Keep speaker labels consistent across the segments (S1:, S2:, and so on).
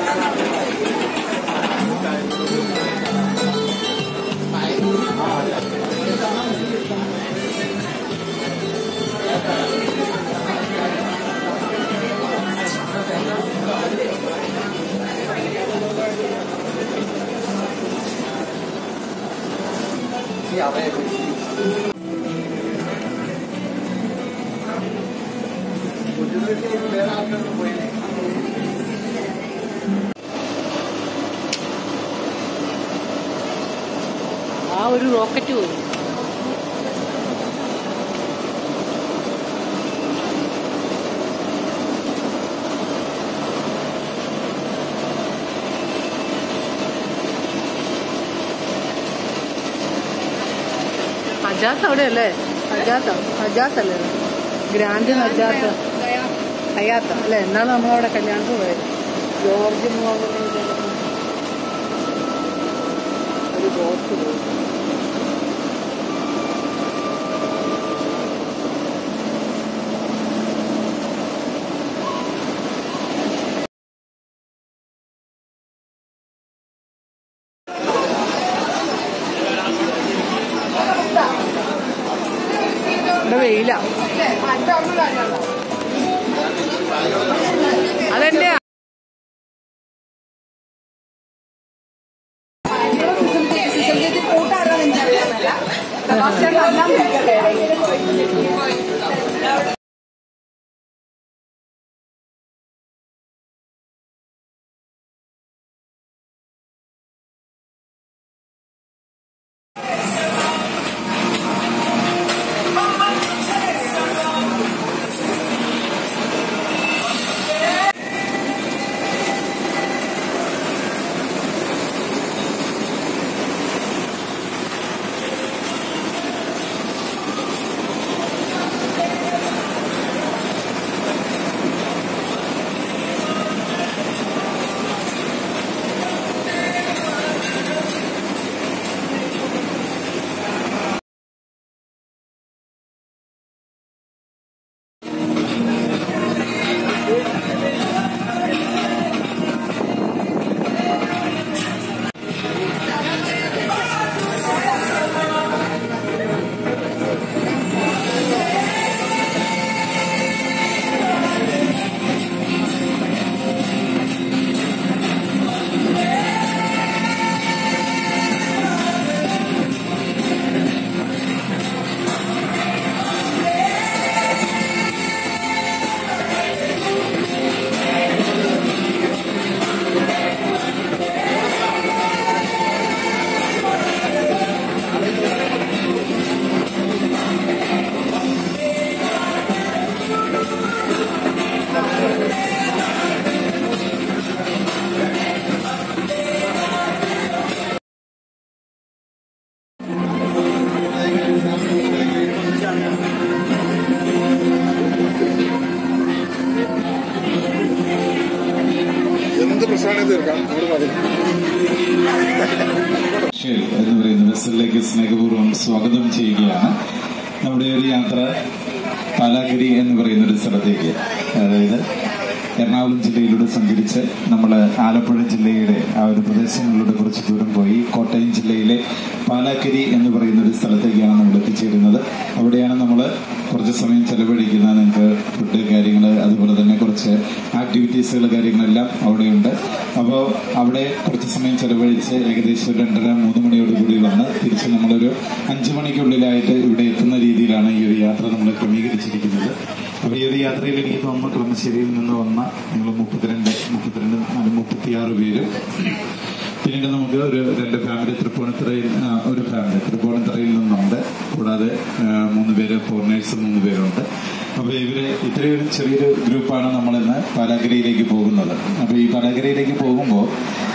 S1: ആ ഒരു റോക്കറ്റ് പോയി അജാത്ത് അവിടെ അല്ലേ അജാത്ത അജാത്തല്ലേ ഗ്രാൻഡ് അജാത്ത് ഹയാത്ത അല്ലേ എന്നാണ് നമ്മളവിടെ കല്യാണത്തിന് പോയത് ജോർജ് മോഹൻ ഒരു ബോട്ട് പോയി ഇവിടെ വെയില അതെന്റെ
S2: എന്ത് പ്രശ്നമാണ് തീർക്കാം ഇവിടെ മതി
S3: ഷെൽ എന്ന് പറയുന്ന വെസലിലേക്ക് സ്നേഹപൂർവ്വം സ്വാഗതം ചെയ്യുകയാണ് നമ്മുടെ ഒരു യാത്ര പാലാക്കരി എന്ന് പറയുന്ന ഒരു സ്ഥലത്തേക്ക് അതായത് എറണാകുളം ജില്ലയിലൂടെ സഞ്ചരിച്ച് നമ്മൾ ആലപ്പുഴ ജില്ലയുടെ ആ ഒരു പ്രദേശങ്ങളിലൂടെ കുറച്ച് ദൂരം പോയി കോട്ടയം ജില്ലയിലെ പാലാക്കരി എന്ന് പറയുന്ന ഒരു സ്ഥലത്തേക്കാണ് നമ്മൾ എത്തിച്ചേരുന്നത് അവിടെയാണ് നമ്മൾ കുറച്ച് സമയം ചെലവഴിക്കുന്നത് നിങ്ങൾക്ക് ഫുഡ് കാര്യങ്ങൾ അതുപോലെ തന്നെ കുറച്ച് ആക്ടിവിറ്റീസുകൾ കാര്യങ്ങളെല്ലാം അവിടെയുണ്ട് അപ്പോൾ അവിടെ കുറച്ച് സമയം ചെലവഴിച്ച് ഏകദേശം ഒരു രണ്ടര മൂന്ന് മണിയോട് കൂടി വന്ന് തിരിച്ച് നമ്മളൊരു അഞ്ചു മണിക്കുള്ളിലായിട്ട് ഇവിടെ എത്തുന്ന രീതിയിലാണ് ഈ ഒരു യാത്ര നമ്മൾ ക്രമീകരിച്ചിരിക്കുന്നത് അപ്പോൾ ഈ ഒരു യാത്രയിൽ എനിക്ക് തോന്നുന്നു കളമശ്ശേരിയിൽ നിന്ന് വന്ന നിങ്ങൾ മുപ്പത്തിരണ്ട് മുപ്പത്തിരണ്ട് നാല് മുപ്പത്തിയാറ് പേര് പിന്നീട് നമുക്ക് ഒരു രണ്ട് ഫാമിലി തൃപ്പൂണിത്തറയിൽ ആ, ഒരു ഫാമിലി തൃപ്പൂണിത്തറയിൽ നിന്നുണ്ട് കൂടാതെ ആ, മൂന്ന് പേര് ഫോറിനേഴ്സ് മൂന്ന് പേരുണ്ട് അപ്പൊ ഇവര് ഇത്രയൊരു ചെറിയൊരു ഗ്രൂപ്പാണ് നമ്മൾ ഇന്ന് പാലാഗിരിയിലേക്ക് പോകുന്നത് അപ്പൊ ഈ പാലാഗിരിയിലേക്ക് പോകുമ്പോൾ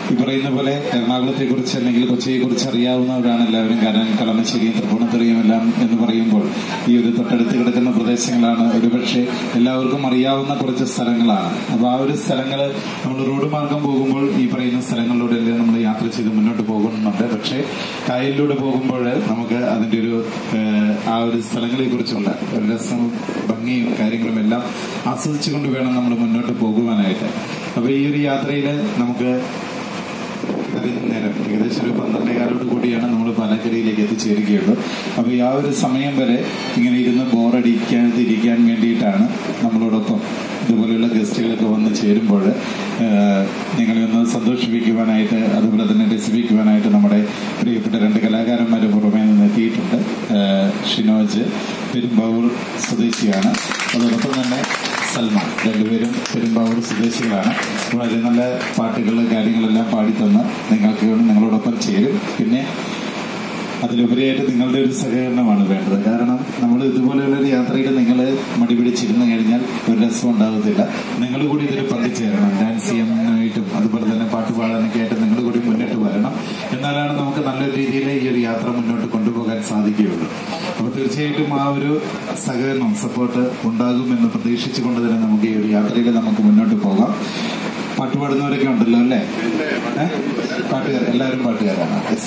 S3: ഈ പറയുന്ന പോലെ എറണാകുളത്തെ കുറിച്ച് അല്ലെങ്കിൽ കൊച്ചിയെ കുറിച്ച് അറിയാവുന്നവരാണ് എല്ലാവരും കാരണം കളമശ്ശേരിയും തൃപ്പൂണിത്തുറയും എല്ലാം എന്ന് പറയുമ്പോൾ ഈ ഒരു തൊട്ടടുത്ത് കിടക്കുന്ന പ്രദേശങ്ങളാണ് ഒരുപക്ഷെ എല്ലാവർക്കും അറിയാവുന്ന കുറച്ച് സ്ഥലങ്ങളാണ് അപ്പൊ ആ ഒരു സ്ഥലങ്ങൾ നമ്മൾ റോഡ് മാർഗം പോകുമ്പോൾ ഈ പറയുന്ന സ്ഥലങ്ങളിലൂടെ എല്ലാം നമ്മൾ യാത്ര ചെയ്ത് മുന്നോട്ട് പോകുന്നുണ്ട് പക്ഷേ കായലിലൂടെ പോകുമ്പോൾ നമുക്ക് അതിന്റെ ഒരു ഏഹ്, ആ ഒരു സ്ഥലങ്ങളെ കുറിച്ചുള്ള ഒരു രസവും ഭംഗിയും കാര്യങ്ങളും എല്ലാം ആസ്വദിച്ചുകൊണ്ട് വേണം നമ്മൾ മുന്നോട്ട് പോകുവാനായിട്ട് അപ്പൊ ഈ ഒരു യാത്രയിൽ നമുക്ക് അതിന് നേരം ഏകദേശം ഒരു പന്ത്രണ്ടേ കാലോട് കൂടിയാണ് നമ്മൾ പാലക്കരയിലേക്ക് എത്തിച്ചേരുകയുള്ളൂ അപ്പൊ ഈ ആ ഒരു സമയം വരെ ഇങ്ങനെ ഇരുന്ന് ബോറടിക്കാതിരിക്കാൻ വേണ്ടിയിട്ടാണ് നമ്മളോടൊപ്പം ഇതുപോലെയുള്ള ഗസ്റ്റുകളൊക്കെ വന്ന് ചേരുമ്പോൾ ഏഹ്, നിങ്ങളെ ഒന്ന് സന്തോഷിപ്പിക്കുവാനായിട്ട് അതുപോലെ തന്നെ രസിപ്പിക്കുവാനായിട്ട് നമ്മുടെ പ്രിയപ്പെട്ട രണ്ട് കലാകാരന്മാർ പുറമേ നിന്ന് എത്തിയിട്ടുണ്ട് ഏഹ്, ഷിനോജ് പെരുമ്പാവൂർ സ്വദേശിയാണ് അതോടൊപ്പം തന്നെ സൽമാൻ രണ്ടുപേരും പെരുമ്പാവൂർ സ്വദേശികളാണ് വളരെ നല്ല പാട്ടുകൾ കാര്യങ്ങളെല്ലാം പാടിത്തന്ന് നിങ്ങൾക്ക് നിങ്ങളോടൊപ്പം ചേരും പിന്നെ അതിലുപരിയായിട്ട് നിങ്ങളുടെ ഒരു സഹകരണമാണ് വേണ്ടത് കാരണം നമ്മൾ ഇതുപോലെയുള്ള ഒരു യാത്രയിൽ നിങ്ങൾ മടി പിടിച്ചിരുന്നു കഴിഞ്ഞാൽ ഒരു രസം ഉണ്ടാകത്തില്ല നിങ്ങൾ കൂടി ഇതിൽ പങ്കുചേരണം ഡാൻസ് ചെയ്യാനായിട്ടും അതുപോലെ തന്നെ പാട്ട് പാടാനൊക്കെ ആയിട്ട് നിങ്ങൾ കൂടി മുന്നോട്ട് വരണം എന്നാലാണ് നമുക്ക് നല്ലൊരു രീതിയിൽ ഈ ഒരു യാത്ര മുന്നോട്ട് കൊണ്ടുപോകാൻ സാധിക്കുകയുള്ളൂ അപ്പൊ തീർച്ചയായിട്ടും ആ ഒരു സഹകരണം സപ്പോർട്ട് ഉണ്ടാകുമെന്ന് പ്രതീക്ഷിച്ചുകൊണ്ട് തന്നെ നമുക്ക് ഈ ഒരു യാത്രയിൽ നമുക്ക് മുന്നോട്ട് പോകാം പാട്ട് പാടുന്നവരൊക്കെ ഉണ്ടല്ലോ അല്ലേ ഏഹ്? പാട്ടുകാർ എല്ലാവരും പാട്ടുകാരാണ് Yes.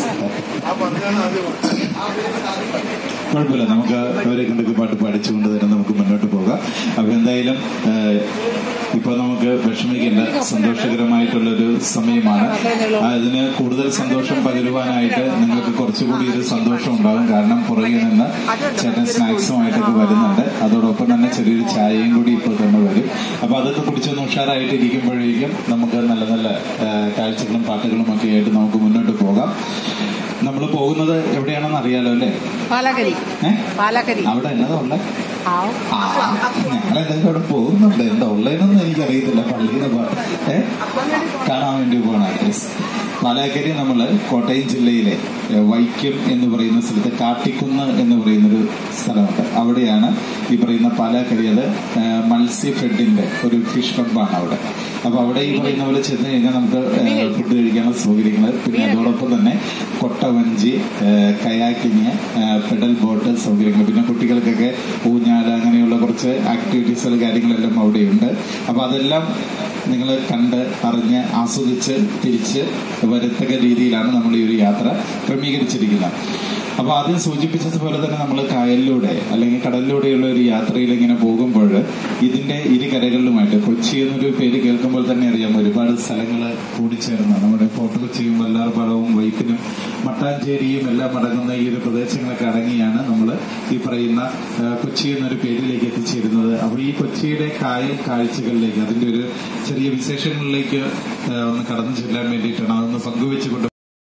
S3: കുഴപ്പമില്ല നമുക്ക് അവരെ കൊണ്ടൊക്കെ പാട്ട് പഠിച്ചുകൊണ്ട് തന്നെ നമുക്ക് മുന്നോട്ട് പോകാം അപ്പൊ എന്തായാലും ഏഹ്, ഇപ്പൊ നമുക്ക് വിഷമിക്കേണ്ട സന്തോഷകരമായിട്ടുള്ളൊരു സമയമാണ് അതിന് കൂടുതൽ സന്തോഷം പകരുവാനായിട്ട് നിങ്ങൾക്ക് കുറച്ചുകൂടി ഒരു സന്തോഷം ഉണ്ടാകും കാരണം പുറകെ നിന്ന് ചേട്ടൻ സ്നാക്സുമായിട്ടൊക്കെ വരുന്നുണ്ട് അതോടൊപ്പം തന്നെ ചെറിയൊരു ചായയും കൂടി ഇപ്പോൾ തന്നെ വരും അപ്പൊ അതൊക്കെ കുടിച്ചൊന്ന് ഉഷാറായിട്ട് ഇരിക്കുമ്പോഴേക്കും നമുക്ക് നല്ല നല്ല ഏഹ്, കാഴ്ചകളും പാട്ടുകളും ഒക്കെ ആയിട്ട് നമുക്ക് മുന്നോട്ട് പോകാം നമ്മൾ പോകുന്നത് എവിടെയാണെന്ന് അറിയാലോ അല്ലേ
S1: പാലക്കരി
S3: ഏഹ്
S1: പാലക്കരി
S3: അവിടെ എന്നതാ ഉള്ളെ
S1: ആവും
S3: ആ ഞങ്ങളെന്തായാലും അവിടെ പോകുന്നുണ്ട് എന്താ ഉള്ളതെന്നൊന്നും എനിക്കറിയത്തില്ല പള്ളിയിൽ ഏ കാണാൻ വേണ്ടി പോകണ യെസ് പാലാക്കരി നമ്മള് കോട്ടയം ജില്ലയിലെ ഏ, വൈക്കം എന്ന് പറയുന്ന സ്ഥലത്ത് കാട്ടിക്കുന്ന് എന്ന് പറയുന്നൊരു സ്ഥലമുണ്ട് അവിടെയാണ് ഈ പറയുന്ന പാലാക്കരി അത് ഏ, മത്സ്യഫെഡിന്റെ ഒരു ഫിഷ് പമ്പാണ് അവിടെ അപ്പൊ അവിടെ ഈ പറയുന്ന പോലെ ചെന്ന് കഴിഞ്ഞാൽ നമുക്ക് ഏ, ഫുഡ് കഴിക്കാനുള്ള സൗകര്യങ്ങൾ പിന്നെ അതോടൊപ്പം തന്നെ കൊട്ടവഞ്ചി കയാക്കിങ് പെഡൽ ബോട്ട് സൗകര്യങ്ങൾ പിന്നെ കുട്ടികൾക്കൊക്കെ ഊഞ്ഞാല് അങ്ങനെയുള്ള കുറച്ച് ആക്ടിവിറ്റീസുകൾ കാര്യങ്ങളെല്ലാം അവിടെയുണ്ട് അപ്പൊ അതെല്ലാം നിങ്ങൾ കണ്ട് അറിഞ്ഞ് ആസ്വദിച്ച് തിരിച്ച് വരത്തക്ക രീതിയിലാണ് നമ്മൾ ഈ ഒരു യാത്ര ക്രമീകരിച്ചിരിക്കുന്നത് അപ്പൊ ആദ്യം സൂചിപ്പിച്ചതുപോലെ തന്നെ നമ്മൾ കായലിലൂടെ അല്ലെങ്കിൽ കടലിലൂടെയുള്ള ഒരു യാത്രയിൽ ഇങ്ങനെ പോകുമ്പോൾ ഇതിന്റെ ഇരു കരകളിലുമായിട്ട് കൊച്ചി എന്നൊരു പേര് കേൾക്കുമ്പോൾ തന്നെ അറിയാം ഒരുപാട് സ്ഥലങ്ങൾ കൂടിച്ചേർന്ന് നമ്മുടെ ഫോർട്ട് കൊച്ചിയും വല്ലാർപാടവും വൈപ്പിനും മട്ടാഞ്ചേരിയും എല്ലാം അടങ്ങുന്ന ഈ ഒരു പ്രദേശങ്ങളൊക്കെ അടങ്ങിയാണ് നമ്മൾ ഈ പറയുന്ന ആ, കൊച്ചി എന്നൊരു പേരിലേക്ക് എത്തിച്ചേരുന്നത് അപ്പൊ ഈ കൊച്ചിയുടെ കായൽ കാഴ്ചകളിലേക്ക് അതിന്റെ ഒരു ചെറിയ വിശേഷങ്ങളിലേക്ക് ആ, ഒന്ന് കടന്നു ചെല്ലാൻ വേണ്ടിയിട്ടാണ് അതൊന്ന് പങ്കുവെച്ചുകൊണ്ട്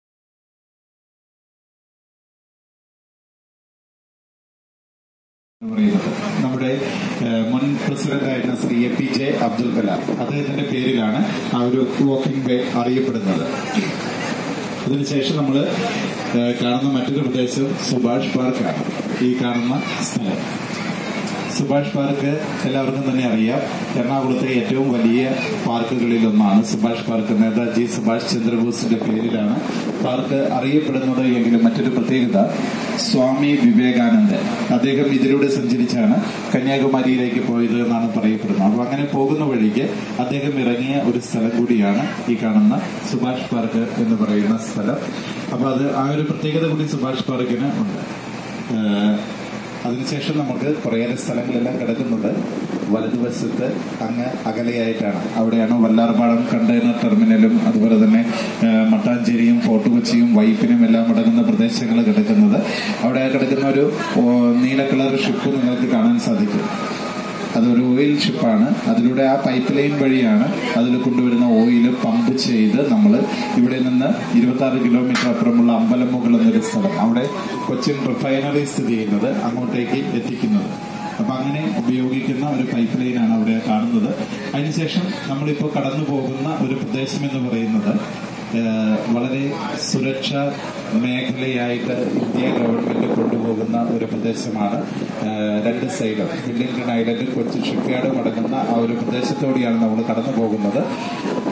S3: എന്ന് പറയുന്നത് നമ്മുടെ ഏഹ്, മുൻ പ്രസിഡന്റ് ആയിരുന്ന Shri A P J Abdul Kalam അദ്ദേഹത്തിന്റെ പേരിലാണ് ആ ഒരു വാക്കിംഗ് വേ അറിയപ്പെടുന്നത് അതിനുശേഷം നമ്മൾ കാണുന്ന മറ്റൊരു പ്രദേശം സുഭാഷ് പാർക്കാണ് ഈ കാണുന്ന സ്ഥലം സുഭാഷ് പാർക്ക് എല്ലാവർക്കും തന്നെ അറിയാം എറണാകുളത്തെ ഏറ്റവും വലിയ പാർക്കുകളിൽ ഒന്നാണ് സുഭാഷ് പാർക്ക് നേതാജി സുഭാഷ് ചന്ദ്രബോസിന്റെ പേരിലാണ് പാർക്ക് അറിയപ്പെടുന്നത് എങ്കിലും മറ്റൊരു പ്രത്യേകത സ്വാമി വിവേകാനന്ദൻ അദ്ദേഹം ഇതിലൂടെ സഞ്ചരിച്ചാണ് കന്യാകുമാരിയിലേക്ക് പോയത് എന്നാണ് പറയപ്പെടുന്നത് അപ്പൊ അങ്ങനെ പോകുന്ന വഴിക്ക് അദ്ദേഹം ഇറങ്ങിയ ഒരു സ്ഥലം കൂടിയാണ് ഈ കാണുന്ന സുഭാഷ് പാർക്ക് എന്ന് പറയുന്ന സ്ഥലം അപ്പൊ അത് ആ ഒരു പ്രത്യേകത കൂടി സുഭാഷ് പാർക്കിന് ഉണ്ട് ഏഹ് അതിനുശേഷം നമുക്ക് കുറേയേറെ സ്ഥലങ്ങളെല്ലാം കിടക്കുന്നുണ്ട് വലതുവശത്ത് അങ്ങ് അകലെയായിട്ടാണ് അവിടെയാണ് വല്ലാർപാടം കണ്ടെയ്നർ ടെർമിനലും അതുപോലെ തന്നെ ആ, മട്ടാഞ്ചേരിയും ഫോർട്ട് കൊച്ചിയും വൈപ്പിനും എല്ലാം അടങ്ങുന്ന പ്രദേശങ്ങൾ കിടക്കുന്നത് അവിടെ കിടക്കുന്ന ഒരു ഓ, നീല കളർ ഷിപ്പ് നിങ്ങൾക്ക് കാണാൻ സാധിക്കും അതൊരു ഓയിൽ ഷിപ്പാണ് അതിലൂടെ ആ പൈപ്പ് ലൈൻ വഴിയാണ് അതിൽ കൊണ്ടുവരുന്ന ഓയിൽ പമ്പ് ചെയ്ത് നമ്മൾ ഇവിടെ നിന്ന് ഇരുപത്തി ആറ് കിലോമീറ്റർ അപ്പുറമുള്ള അമ്പലമുകൾ എന്നൊരു സ്ഥലം അവിടെ കൊച്ചിൻ റിഫൈനറി സ്ഥിതി ചെയ്യുന്നത് അങ്ങോട്ടേക്ക് എത്തിക്കുന്നത് അപ്പൊ അങ്ങനെ ഉപയോഗിക്കുന്ന ഒരു പൈപ്പ് ലൈനാണ് അവിടെ കാണുന്നത് അതിനുശേഷം നമ്മളിപ്പോൾ കടന്നു പോകുന്ന ഒരു പ്രദേശം എന്ന് പറയുന്നത് ഏഹ്, വളരെ സുരക്ഷ മേഖലയായിട്ട് ഇന്ത്യ ഗവൺമെന്റ് കൊണ്ടുപോകുന്ന ഒരു പ്രദേശമാണ് ഏഹ്, രണ്ട് സൈഡും വില്ലിംഗ്ടൺ ഐലൻഡ് കൊച്ചി ഷിപ്പ്യാർഡും അടങ്ങുന്ന ആ ഒരു പ്രദേശത്തോടെയാണ് നമ്മൾ കടന്നു പോകുന്നത്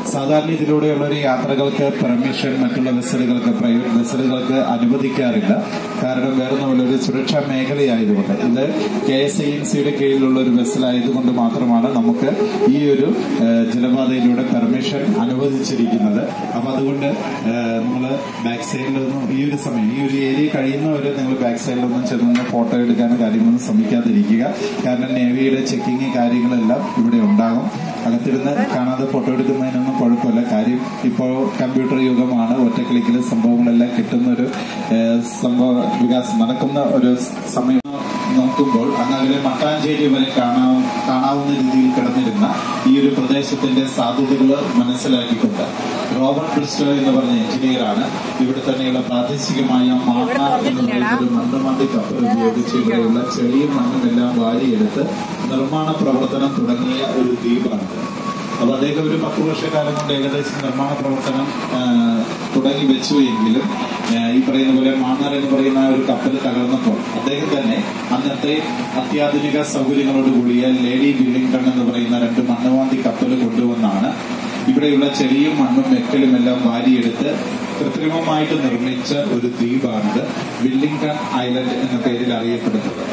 S3: സാധാരണ ഇതിലൂടെയുള്ള ഒരു യാത്രകൾക്ക് പെർമിഷൻ മറ്റുള്ള വെസലുകൾക്ക് പ്രൈവറ്റ് വെസലുകൾക്ക് അനുവദിക്കാറില്ല കാരണം വേറെ ഒരു സുരക്ഷാ മേഖലയായതുകൊണ്ട് ഇത് കെ എസ് ഐ എൻ സിയുടെ കീഴിലുള്ള ഒരു വെസലായതുകൊണ്ട് മാത്രമാണ് നമുക്ക് ഈ ഒരു ഏഹ്, ജലപാതയിലൂടെ പെർമിഷൻ അനുവദിച്ചിരിക്കുന്നത് അപ്പൊ അതുകൊണ്ട് നമ്മൾ ബാക്ക് സൈഡിലൊന്നും ഈ ഒരു സമയം ഈ ഒരു ഏരിയ കഴിയുന്നവരെ നിങ്ങൾ ബാക്ക് സൈഡിലൊന്നും ചെന്ന് ഫോട്ടോ എടുക്കാനോ കാര്യങ്ങളൊന്നും ശ്രമിക്കാതിരിക്കുക കാരണം നേവിയുടെ ചെക്കിങ് കാര്യങ്ങളെല്ലാം ഇവിടെ ഉണ്ടാകും അകത്തിരുന്ന് കാണാതെ ഫോട്ടോ എടുക്കുന്നതിനൊന്നും കുഴപ്പമില്ല കാര്യം ഇപ്പോൾ കമ്പ്യൂട്ടർ യുഗമാണ് ഒറ്റ ക്ലിക്കിൽ സംഭവങ്ങളെല്ലാം കിട്ടുന്ന ഒരു ഏഹ്, സംഭവ വികാസം നടക്കുന്ന ഒരു സമയം നോക്കുമ്പോൾ അങ്ങനെ മട്ടാഞ്ചേരി വരെ കാണാൻ കാണാവുന്ന രീതിയിൽ കിടന്നിരുന്ന ഈ ഒരു പ്രദേശത്തിന്റെ സാധ്യതകൾ മനസ്സിലാക്കിക്കൊണ്ട് റോബർട്ട് ക്രിസ്റ്റോ എന്ന് പറഞ്ഞ എഞ്ചിനീയറാണ് ഇവിടെ തന്നെയുള്ള പ്രാദേശികമായ മാന്നാർ എന്ന് പറയുന്ന ഒരു മണ്ണുമണ്ടി കപ്പൽ ഉപയോഗിച്ച് ഇവിടെയുള്ള ചെളിയും മണ്ണും എല്ലാം വാരിയെടുത്ത് നിർമ്മാണ പ്രവർത്തനം തുടങ്ങിയ ഒരു ദ്വീപാണ് അപ്പൊ അദ്ദേഹം ഒരു പത്ത് വർഷക്കാലം കൊണ്ട് ഏകദേശം നിർമ്മാണ പ്രവർത്തനം ആ, തുടങ്ങി വെച്ചു എങ്കിലും ആ, ഈ പറയുന്ന പോലെ മാന്നാർ എന്ന് പറയുന്ന ആ ഒരു കപ്പൽ തകർന്നപ്പോൾ അദ്ദേഹം തന്നെ അന്നത്തെ അത്യാധുനിക സൗകര്യങ്ങളോട് കൂടിയ ലേഡി വില്ലിംഗ്ടൺ എന്ന് പറയുന്ന രണ്ട് മണ്ണുവാന്തി കപ്പൽ കൊണ്ടുവന്നാണ് ഇവിടെയുള്ള ചെളിയും മണ്ണും മെക്കലും എല്ലാം വാരിയെടുത്ത് കൃത്രിമമായിട്ട് നിർമ്മിച്ച ഒരു ദ്വീപാണിത് വില്ലിംഗ്ടൺ ഐലൻഡ് എന്ന പേരിൽ അറിയപ്പെടുന്നത്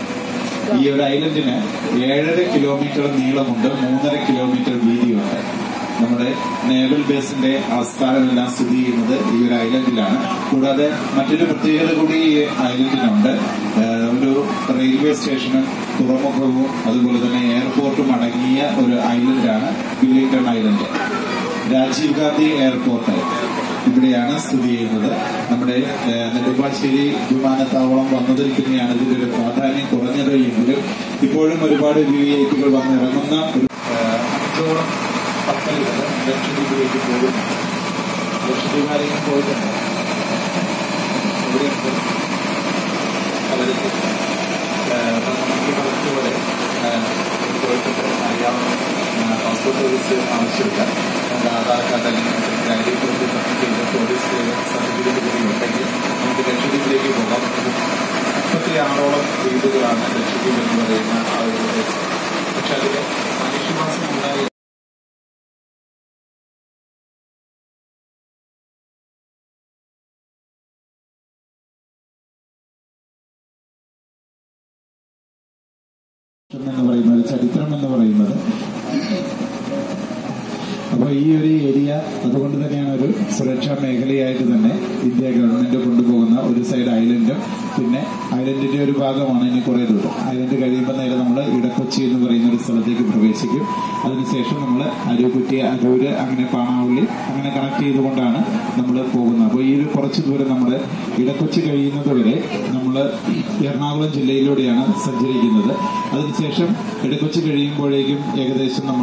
S3: ഈ ഒരു ഐലൻഡിന് ഏഴര കിലോമീറ്റർ നീളമുണ്ട് മൂന്നര കിലോമീറ്റർ വീതിയുണ്ട് നമ്മുടെ നേവൽ ബേസിന്റെ ആസ്ഥാനമെല്ലാം സ്ഥിതി ചെയ്യുന്നത് ഈ ഒരു ഐലൻഡിലാണ് കൂടാതെ മറ്റൊരു പ്രത്യേകത കൂടി ഈ ഐലൻഡിനുണ്ട് ഏഹ് ഒരു റെയിൽവേ സ്റ്റേഷനും തുറമുഖവും അതുപോലെ തന്നെ എയർപോർട്ടും അടങ്ങിയ ഒരു ഐലൻഡാണ് Willingdon island Rajiv Gandhi airport ഇവിടെയാണ് സ്ഥിതി ചെയ്യുന്നത് നമ്മുടെ ഏഹ്, നെടുമ്പാശ്ശേരി വിമാനത്താവളം വന്നതിൽ പിന്നെയാണ് ഇതിലൊരു പ്രാധാന്യം കുറഞ്ഞത് എങ്കിലും ഇപ്പോഴും ഒരുപാട് വി ഐ പികൾ വന്നിറങ്ങുന്ന ഒരു ഏഹ്, അഞ്ചോളം കപ്പലുകൾ ലക്ഷദ്വീപിലേക്ക് പോകുന്നു ലക്ഷദ്വീപാരെയും പോയിട്ടുണ്ട് ഇവിടെയുണ്ട് പലരും നമുക്ക് പറഞ്ഞതുപോലെ പോയിട്ടുണ്ട് അറിയാവുന്ന പാസ്പോർട്ട് ഓഫീസ് ആവശ്യമില്ല നമ്മുടെ ആധാർ കാർഡ് അല്ലെങ്കിൽ മറ്റൊരു ഐ ഡി പ്രോജക്ട് സബ്മിറ്റ് ചെയ്ത് പോലീസ് ക്ലിയറൻസ് സർട്ടിഫിക്കറ്റ് കൂടി ഉണ്ടെങ്കിൽ നമുക്ക് ലക്ഷദ്വീപിലേക്ക് പോകാം മുപ്പത്തി ആറോളം ദ്വീപുകളാണ് ലക്ഷദ്വീപ് എന്ന് പറയുന്ന ആ ഒരു പ്രദേശം പക്ഷെ അതിൽ മനുഷ്യവാസം ഉണ്ടായി എന്ന് പറയുന്നത് ഒരു ചരിത്രം എന്ന് പറയുന്നത് അപ്പൊ ഈ ഒരു ഏരിയ അതുകൊണ്ട് തന്നെയാണ് ഒരു സുരക്ഷാ മേഖലയായിട്ട് തന്നെ ഇന്ത്യ ഗവൺമെന്റ് കൊണ്ടുപോകുന്ന ഒരു സൈഡ് ഐലൻഡും പിന്നെ ഐലൻഡിന്റെ ഒരു ഭാഗമാണ് ഇനി കുറെ ദൂരം ഐലൻഡ് കഴിയുമ്പോൾ നേരെ നമ്മൾ ഇടക്കൊച്ചി എന്ന് പറയുന്ന ഒരു സ്ഥലത്തേക്ക് പ്രവേശിക്കും അതിനുശേഷം നമ്മൾ അരൂക്കുറ്റി അരൂര് അങ്ങനെ പാണാവള്ളി അങ്ങനെ കണക്ട് ചെയ്തുകൊണ്ടാണ് നമ്മൾ പോകുന്നത് അപ്പോൾ ഈ ഒരു കുറച്ച് ദൂരം നമ്മൾ ഇടക്കൊച്ചി കഴിയുന്നത് വരെ നമ്മൾ എറണാകുളം ജില്ലയിലൂടെയാണ് സഞ്ചരിക്കുന്നത് അതിനുശേഷം ഇടക്കൊച്ചി കഴിയുമ്പോഴേക്കും ഏകദേശം നമ്മൾ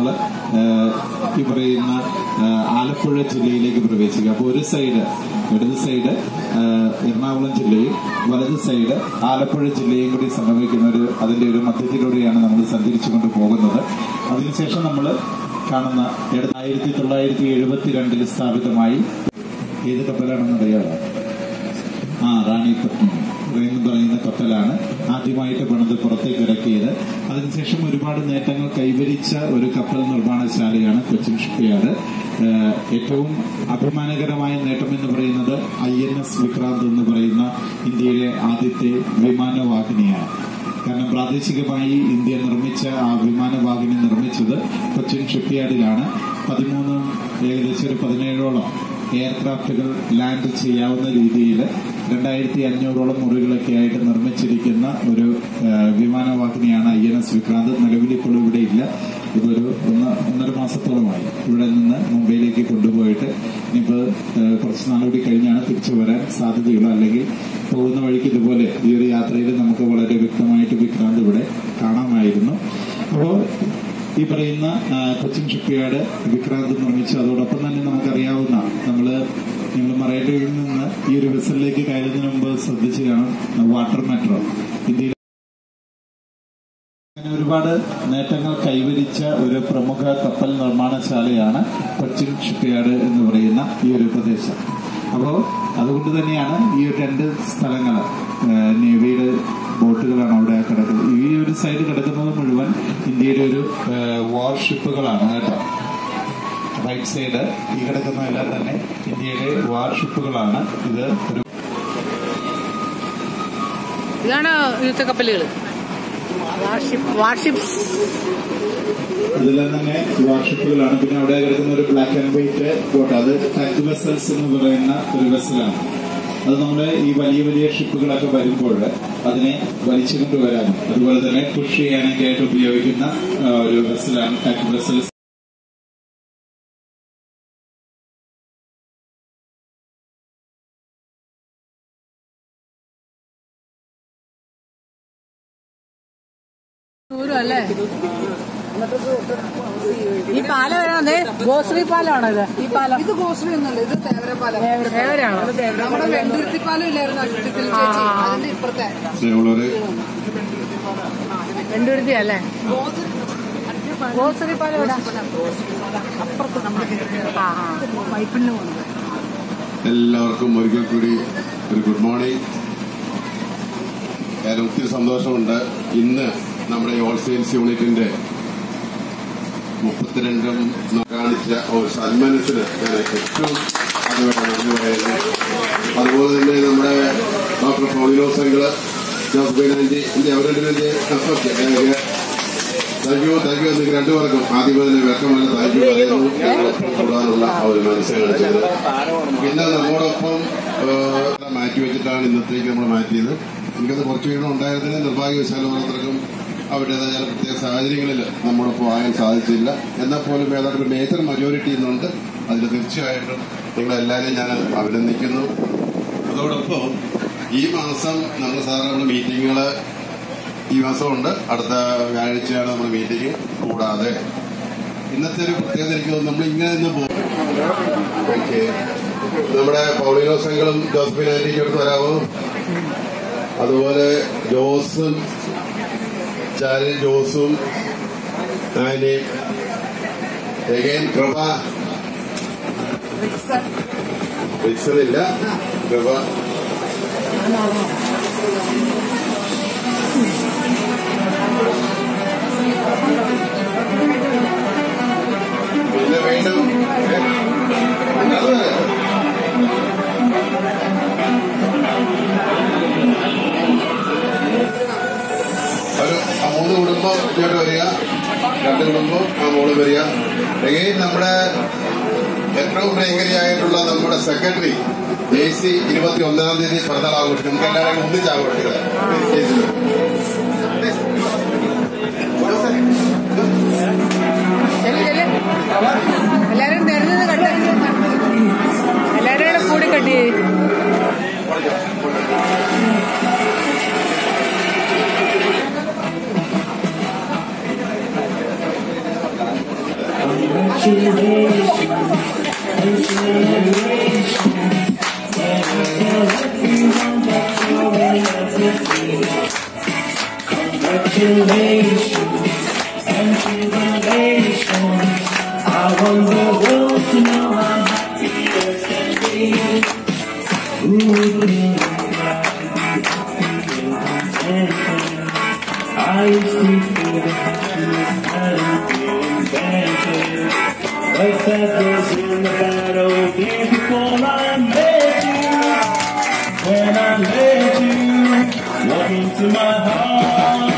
S3: ഈ പറയുന്ന ആ, ആലപ്പുഴ ജില്ലയിലേക്ക് പ്രവേശിക്കുക അപ്പോൾ ഒരു സൈഡ് ഇടത് സൈഡ് ആ, എറണാകുളം ജില്ലയും വലത് സൈഡ് ആലപ്പുഴ ജില്ലയും കൂടി സംഗമിക്കുന്ന ഒരു അതിന്റെ ഒരു മധ്യത്തിലൂടെയാണ് നമ്മൾ സഞ്ചരിച്ചുകൊണ്ട് പോകുന്നത് അതിനുശേഷം നമ്മൾ കാണുന്ന ആയിരത്തി തൊള്ളായിരത്തി എഴുപത്തിരണ്ടിൽ സ്ഥാപിതമായി ഏത് കപ്പലാണെന്ന് അറിയാമോ ആ റാണിപത്നി എന്ന് പറയുന്ന കപ്പലാണ് ആദ്യമായിട്ട് പണിത് പുറത്തേക്ക് ഇറക്കിയത് അതിനുശേഷം ഒരുപാട് നേട്ടങ്ങൾ കൈവരിച്ച ഒരു കപ്പൽ നിർമ്മാണശാലയാണ് കൊച്ചിൻ ഷിപ്പ്യാർഡ് ഏഹ് ഏറ്റവും അഭിമാനകരമായ നേട്ടം എന്ന് പറയുന്നത് ഐ എൻ എസ് വിക്രാന്ത് എന്ന് പറയുന്ന ഇന്ത്യയിലെ ആദ്യത്തെ വിമാനവാഹിനിയാണ് കാരണം പ്രാദേശികമായി ഇന്ത്യ നിർമ്മിച്ച ആ വിമാനവാഹിനി നിർമ്മിച്ചത് കൊച്ചിൻ ഷിപ്പ്യാർഡിലാണ് പതിമൂന്ന് ഏകദേശം ഒരു പതിനേഴോളം എയർക്രാഫ്റ്റുകൾ ലാൻഡ് ചെയ്യാവുന്ന രീതിയിൽ രണ്ടായിരത്തി അഞ്ഞൂറോളം മുറികളൊക്കെ ആയിട്ട് നിർമ്മിച്ചിരിക്കുന്ന ഒരു ആ, വിമാനവാഹിനിയാണ് ഐ എൻ എസ് വിക്രാന്ത് നിലവിൽ ഇപ്പോൾ ഇവിടെ ഇല്ല ഇതൊരു ഒന്ന് ഒന്നര മാസത്തോളമായി ഇവിടെ നിന്ന് മുംബൈയിലേക്ക് കൊണ്ടുപോയിട്ട് ഇനിയിപ്പോൾ ആ, കുറച്ച് നാളുകൂടി കഴിഞ്ഞാണ് തിരിച്ചു വരാൻ സാധ്യതയുള്ളൂ അല്ലെങ്കിൽ പോകുന്ന വഴിക്ക് ഇതുപോലെ ഈ ഒരു യാത്രയിൽ നമുക്ക് വളരെ വ്യക്തമായിട്ട് വിക്രാന്ത് ഇവിടെ കാണാമായിരുന്നു അപ്പോൾ ഈ പറയുന്ന ആ, കൊച്ചിൻ ഷിപ്പ്യാർഡ് വിക്രാന്ത് നിർമ്മിച്ചു അതോടൊപ്പം തന്നെ നമുക്കറിയാവുന്ന നമ്മള് നിങ്ങൾ മറൈഡയിൽ നിന്ന് ഈ ഒരു വെസലിലേക്ക് കയറുന്നതിന് മുമ്പ് ശ്രദ്ധിച്ചു കാണും വാട്ടർ മെട്രോ ഇന്ത്യയിൽ അങ്ങനെ ഒരുപാട് നേട്ടങ്ങൾ കൈവരിച്ച ഒരു പ്രമുഖ കപ്പൽ നിർമ്മാണശാലയാണ് കൊച്ചിൻ ഷിപ്പ്യാർഡ് എന്ന് പറയുന്ന ഈ ഒരു പ്രദേശം അപ്പോൾ അതുകൊണ്ട് തന്നെയാണ് ഈ ഒരു രണ്ട് സ്ഥലങ്ങൾ നേവിയുടെ ബോട്ടുകളാണ് അവിടെ കിടക്കുന്നത് ഈ ഒരു സൈഡ് കിടക്കുന്നത് മുഴുവൻ ഇന്ത്യയുടെ ഒരു വാർഷിപ്പുകളാണ് കേട്ടോ അപ്പൊ റൈറ്റ് സൈഡ് ഈ കിടക്കുന്നതെല്ലാം തന്നെ ഇന്ത്യയിലെ വാർഷിപ്പുകളാണ് ഇത് ഒരു
S1: ഇതാണ് യുദ്ധക്കപ്പലുകൾ വാർഷിപ്പ് വാർഷിപ്സ്
S3: ഇതെല്ലാം തന്നെ വാർഷിപ്പുകളാണ് പിന്നെ അവിടെ കിടക്കുന്ന ഒരു ബ്ലാക്ക് ആൻഡ് വൈറ്റ് ബോട്ട് അത് ടഗ് വെസൽസ് എന്ന് പറയുന്ന ഒരു വെസലാണ് അത് നമ്മുടെ ഈ വലിയ വലിയ ഷിപ്പുകളൊക്കെ വരുമ്പോൾ അതിനെ വലിച്ചു കൊണ്ടുവരാനും അതുപോലെ തന്നെ പുഷ് ചെയ്യാനൊക്കെ ആയിട്ട് ഉപയോഗിക്കുന്ന ആ, ഒരു വെസലാണ് ടഗ് വെസൽസ്
S1: ദൂരം അല്ലേ ഈ പാലം വരാതെ ഗോശ്രീ പാലമാണോ ഇത് ഈ പാലം
S4: ഇത് ഗോശ്രീ ഒന്നുമല്ല ഇത് തേവരപ്പാലം
S1: ദേവരാണോ
S4: നമ്മുടെ വെണ്ടുരുത്തിപ്പാലം ഇല്ലായിരുന്നു അഷ്ടത്തിൽ ചേച്ചി അതിന്റെ ഇപ്പുറത്തെ
S2: സ്നേഹമുള്ളവര്
S1: വെണ്ടുരുത്തി അല്ലേ ഗോശ്രീ പാലം ഇവിടെ ആ ആ പൈപ്പിന് പോകുന്നത്
S2: എല്ലാവർക്കും ഒരിക്കൽ കൂടി ഒരു ഗുഡ് മോർണിംഗ് ഞാൻ ഒത്തിരി സന്തോഷമുണ്ട് ഇന്ന് നമ്മുടെ ഈ ഹോൾസെയിൽസ് യൂണിറ്റിന്റെ മുപ്പത്തിരണ്ടും കാണിച്ച ഒരു സന്മനസ്സിന് ഞാൻ ഏറ്റവും അതുവരെ നന്ദി പറയുന്നു അതുപോലെ തന്നെ നമ്മുടെ doctor Paulinose uncle Joseph aunty എന്റെ അവരുടെ താങ്ക് യു താങ്ക് യു നിങ്ങൾക്ക് രണ്ടുപേർക്കും ആദ്യമേ തന്നെ വ്യക്തമായ താങ്ക് യു പറയുന്നു ഞങ്ങളൊപ്പം കൂടാനുള്ള ആ ഒരു മനസ്സ് കാണിച്ചത് പിന്നെ നമ്മോടൊപ്പം ഏഹ്, മാറ്റി വെച്ചിട്ടാണ് ഇന്നത്തേക്ക് നമ്മൾ മാറ്റിയത് എനിക്കത് കുറച്ച് വീണ്ടും ഉണ്ടായിരുന്നതിന് നിർഭാഗ്യവശാലും ഓരോരുത്തർക്കും അവരുടേതായ ചില പ്രത്യേക സാഹചര്യങ്ങളിൽ നമ്മോടൊപ്പം ആകാൻ സാധിച്ചില്ല എന്നാൽ പോലും ഏതാണ്ട് ഒരു മേജർ മജോറിറ്റി ഇന്നുണ്ട് അതിൽ തീർച്ചയായിട്ടും നിങ്ങളെല്ലാവരെയും ഞാൻ അഭിനന്ദിക്കുന്നു അതോടൊപ്പം ഈ മാസം നമ്മൾ സാധാരണ മീറ്റിങ്ങുകൾ ഈ മാസമുണ്ട് അടുത്ത വ്യാഴാഴ്ചയാണ് നമ്മുടെ മീറ്റിംഗ് കൂടാതെ ഇന്നത്തെ ഒരു പ്രത്യേകത എനിക്ക് തോന്നുന്നു നമ്മൾ ഇങ്ങനെ നിന്ന് പോകും ഓക്കെ നമ്മുടെ പൗളിനോ സംഘങ്ങളും ജോസഫിൻ ആന്റിക്ക് അടുത്ത് വരാമോ അതുപോലെ ജോസും ചാരി ജോസും ആന്റിയും എഗൈൻ കൃപ വിക്സണില്ല കൃപ പിന്നെ വീണ്ടും അത് ഒരു ആ മൂന്ന് കുടുംബം ഇങ്ങോട്ട് വരിക രണ്ട് കുടുംബം ആ മോള് വരിക എഗെയിൻ നമ്മുടെ ഏറ്റവും പ്രിയങ്കരിയായിട്ടുള്ള നമ്മുടെ സെക്രട്ടറി ജെ സി ഇരുപത്തി ഒന്നാം തീയതി പിറന്നാൾ ആഘോഷിക്കും നമുക്ക് എല്ലാവരും ഒന്നിച്ച് ആഘോഷിക്കുന്നത്
S1: ചെല്ലു ചെല്ലു എല്ലാരും നിരഞ്ഞത് കട്ട് എല്ലാരും കൂടെ കൂടി കട്ടി
S5: I want the world to know I'm happy as can be. I used to feel the happiness hadn't been invented. But that was in the bad old days before I met you. When I let you walk into my heart.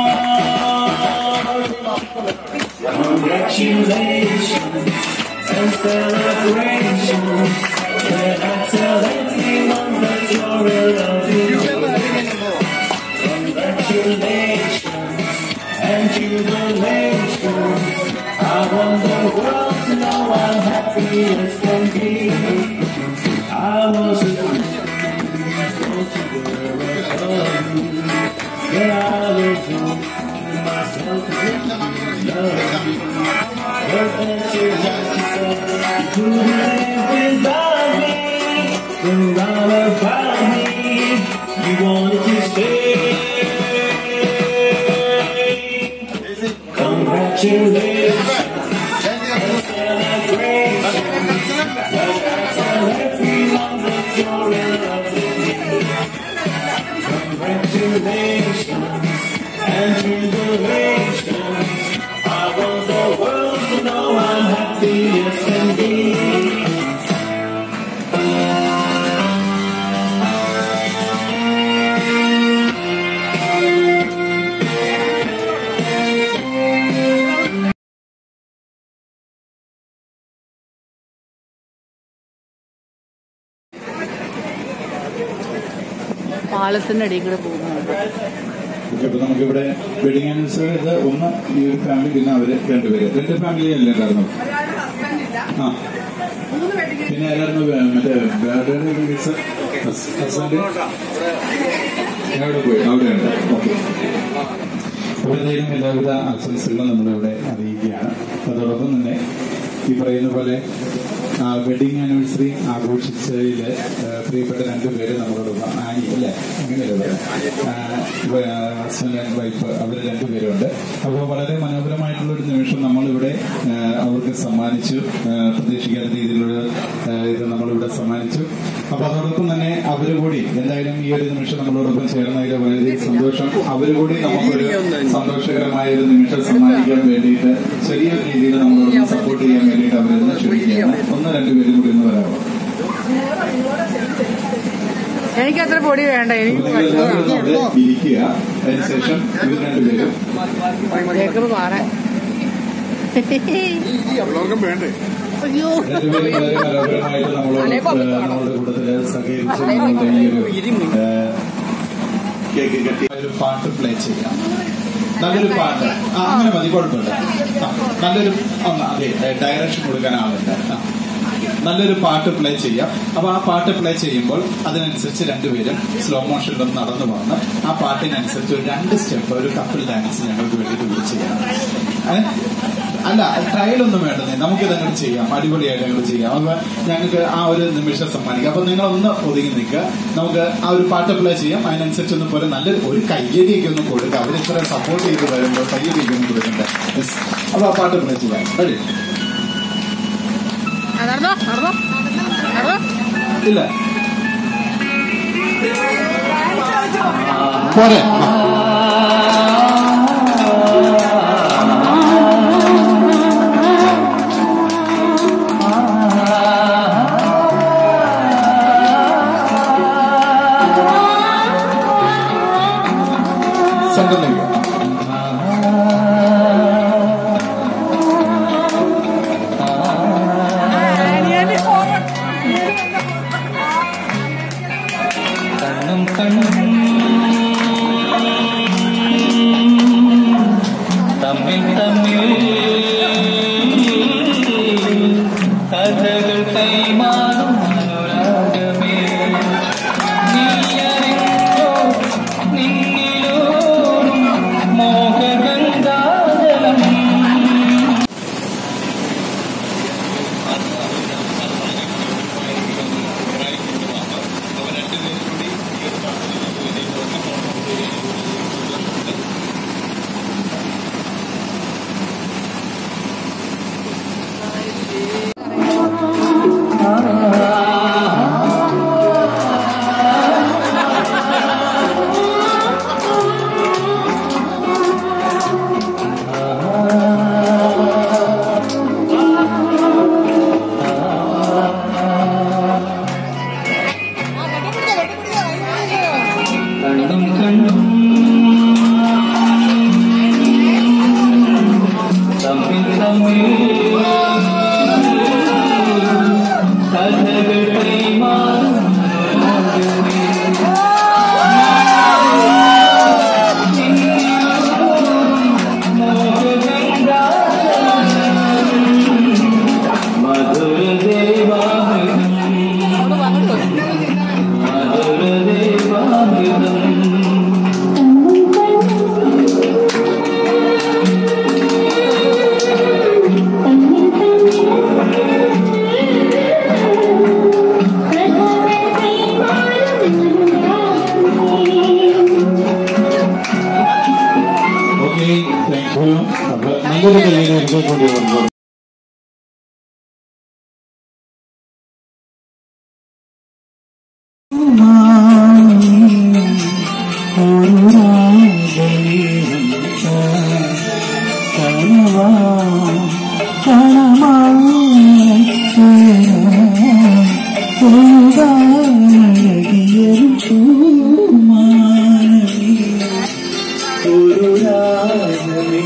S5: Congratulations and celebrations. When I tell everyone that you're in love with me. Congratulations and jubilations. I want the world to know I'm happy as can be. I was a don't you worry about me. Yeah, I was wrong to myself. Love you. But until like you said, you couldn't live without me. Forgot about me. You wanted to stay. Congratulations. and celebrations. But I tell everyone that you're in love with me. Congratulations and jubilations. I want the world to know I'm happy as can
S1: പാലത്തിന്റെ അടിയിൽ കൂടെ പോകുന്നുണ്ട്
S3: okay അപ്പൊ നമുക്കിവിടെ wedding anniversary ഒന്ന് ഈ ഒരു family പിന്നെ അവര് രണ്ടുപേര് രണ്ട് ഫാമിലി അല്ലേ ഉണ്ടായിരുന്നു
S4: ഒരാളുടെ ഹസ്ബൻഡ് ഇല്ല
S3: ആ
S4: മൂന്ന് വെഡിങ്
S3: പിന്നെ ആരായിരുന്നു വേ- മറ്റേ ബർത്ത്ഡേ വിളിച്ച ഹസ്ബൻഡ് അവിടെ പോയി അവിടെയുണ്ട് ഓക്കെ അപ്പൊ എന്തായാലും എല്ലാവിധ ആശംസകളും നമ്മളിവിടെ അറിയിക്കുകയാണ് അതോടൊപ്പം തന്നെ ഈ പറയുന്ന പോലെ വെഡിങ് ആനിവേഴ്സറി ആഘോഷിച്ചതിൽ പ്രിയപ്പെട്ട രണ്ടുപേര് നമ്മളോടൊപ്പം ആനി അല്ലേ അങ്ങനെയല്ലേ ഹസ്ബൻഡ് ആൻഡ് വൈഫ് അവർ രണ്ടുപേരുണ്ട് അപ്പോൾ വളരെ മനോഹരമായിട്ടുള്ള ഒരു നിമിഷം നമ്മളിവിടെ ആ, അവർക്ക് സമ്മാനിച്ചു ആ, പ്രതീക്ഷിക്കാത്ത രീതിയിലുള്ള ആ, ഇത് നമ്മളിവിടെ സമ്മാനിച്ചു അപ്പൊ അതോടൊപ്പം തന്നെ അവര് കൂടി എന്തായാലും ഈ ഒരു നിമിഷം നമ്മളോടൊപ്പം ചേർന്നതിൽ വളരെ സന്തോഷം അവര് കൂടി നമുക്കൊരു സന്തോഷകരമായ ഒരു നിമിഷം സമ്മാനിക്കാൻ വേണ്ടിയിട്ട് ചെറിയൊരു രീതിയിൽ നമ്മളോടൊപ്പം സപ്പോർട്ട് ചെയ്യാൻ വേണ്ടിയിട്ട് അവരൊന്ന് ക്ഷണിക്കുകയാണ് ഒന്ന് രണ്ടുപേരും കൂടി ഒന്ന് വരാമോ
S1: എനിക്ക് അത്ര പൊടി വേണ്ട എനിക്ക്
S3: അപ്പൊ നിങ്ങൾ എല്ലാവരും അവിടെ ഇരിക്കുക അതിനുശേഷം ഇവർ രണ്ടുപേരും
S1: ജേക്കബ് മാറാൻ അയ്യോ
S3: രണ്ടുപേരും വളരെ മനോഹരമായിട്ട് നമ്മളോട് ഏഹ്, നമ്മളുടെ കൂട്ടത്തില് സഹകരിച്ച് നമ്മളുടെ ഈ ഒരു ഏഹ്, കേക്ക് കെട്ടി ഒരു പാട്ട് പ്ലേ ചെയ്യാം നല്ലൊരു പാട്ട് ആ അങ്ങനെ മതി കുഴപ്പമില്ല ആ, നല്ലൊരു ഒന്ന് അതെ ഡയറക്ഷൻ കൊടുക്കാൻ ആളുണ്ട് ആ. നല്ലൊരു പാട്ട് പ്ലേ ചെയ്യാം അപ്പൊ ആ പാട്ട് പ്ലേ ചെയ്യുമ്പോൾ അതിനനുസരിച്ച് രണ്ടുപേരും സ്ലോ മോഷനിലും നടന്നു വന്ന് ആ പാട്ടിനനുസരിച്ച് ഒരു രണ്ട് സ്റ്റെപ്പ് ഒരു കപ്പിൾ ഡാൻസ് ഞങ്ങൾക്ക് വേണ്ടിയിട്ട് കൂടി ചെയ്യണം ഏ? അല്ല ട്രയൽ ഒന്നും വേണ്ടേ നമുക്ക് ഇതങ്ങോട്ട് ചെയ്യാം അടിപൊളിയായിട്ട് ഞങ്ങൾ ചെയ്യാം അപ്പൊ ഞങ്ങൾക്ക് ആ ഒരു നിമിഷം സമ്മാനിക്കാം അപ്പൊ നിങ്ങൾ ഒന്ന് ഒതുങ്ങി നിൽക്കുക നമുക്ക് ആ ഒരു പാട്ട് പ്ലേ ചെയ്യാം അതിനനുസരിച്ച് ഒന്ന് പോലെ നല്ലൊരു ഒരു കയ്യടിയൊക്കെ ഒന്ന് കൊടുക്കുക അവർ ഇത്ര സപ്പോർട്ട് ചെയ്ത് വരുമ്പോൾ കയ്യടിയൊക്കെ ഒന്ന് കൊടുക്കണ്ടേ Yes. അപ്പൊ ആ പാട്ട് പ്ലേ ചെയ്യാം റെഡി
S1: ആ, നടന്നോ നടന്നോ നടന്നോ
S3: ഇല്ല പോരെ സെന്ററിലേക്ക്
S5: കണ്ണും കണ്ണും തമ്മിൽ തമ്മിൽ കഥകൾ കൈമാറും അനുരാഗമേ നീയറിഞ്ഞോ നിന്നിലോടും മോഹഗംഗാജലം കണ്ണും കണ്ണും തമ്മിൽ തമ്മിൽ കഥകൾ കൈമാറും മധുര ദേവാമൃതം മധുര ദേവാമൃതം
S3: ഓക്കെ താങ്ക് യു അപ്പൊ നല്ലൊരു കയ്യിൽ എനിക്ക് കൊണ്ടുവന്നു
S5: ഒരു രാജമേ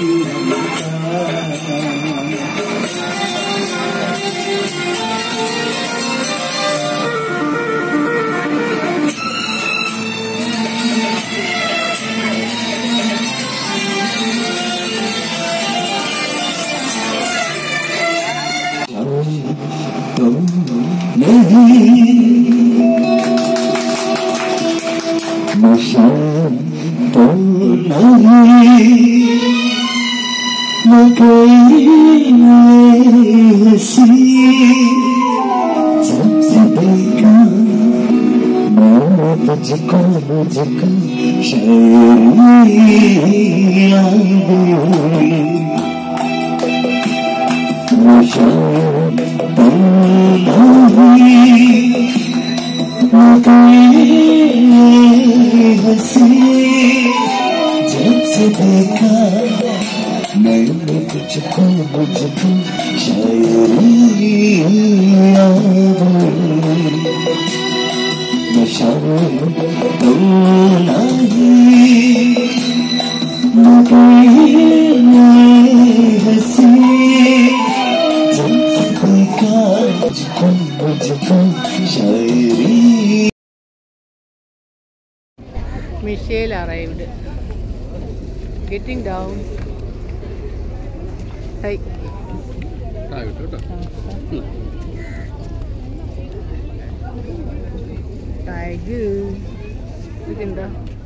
S5: मुझको मुझको शायरी याद आई वो शायद तुम नहीं वो कोई हंसी जब से देखा मैंने तुझको मुझको शायरी याद आई नशा तो नहीं वो कोई हंसी जब से देखा मुझको मुझको शायरी
S1: Michelle arrived. Getting down. Hey. Tag ഇതെന്താ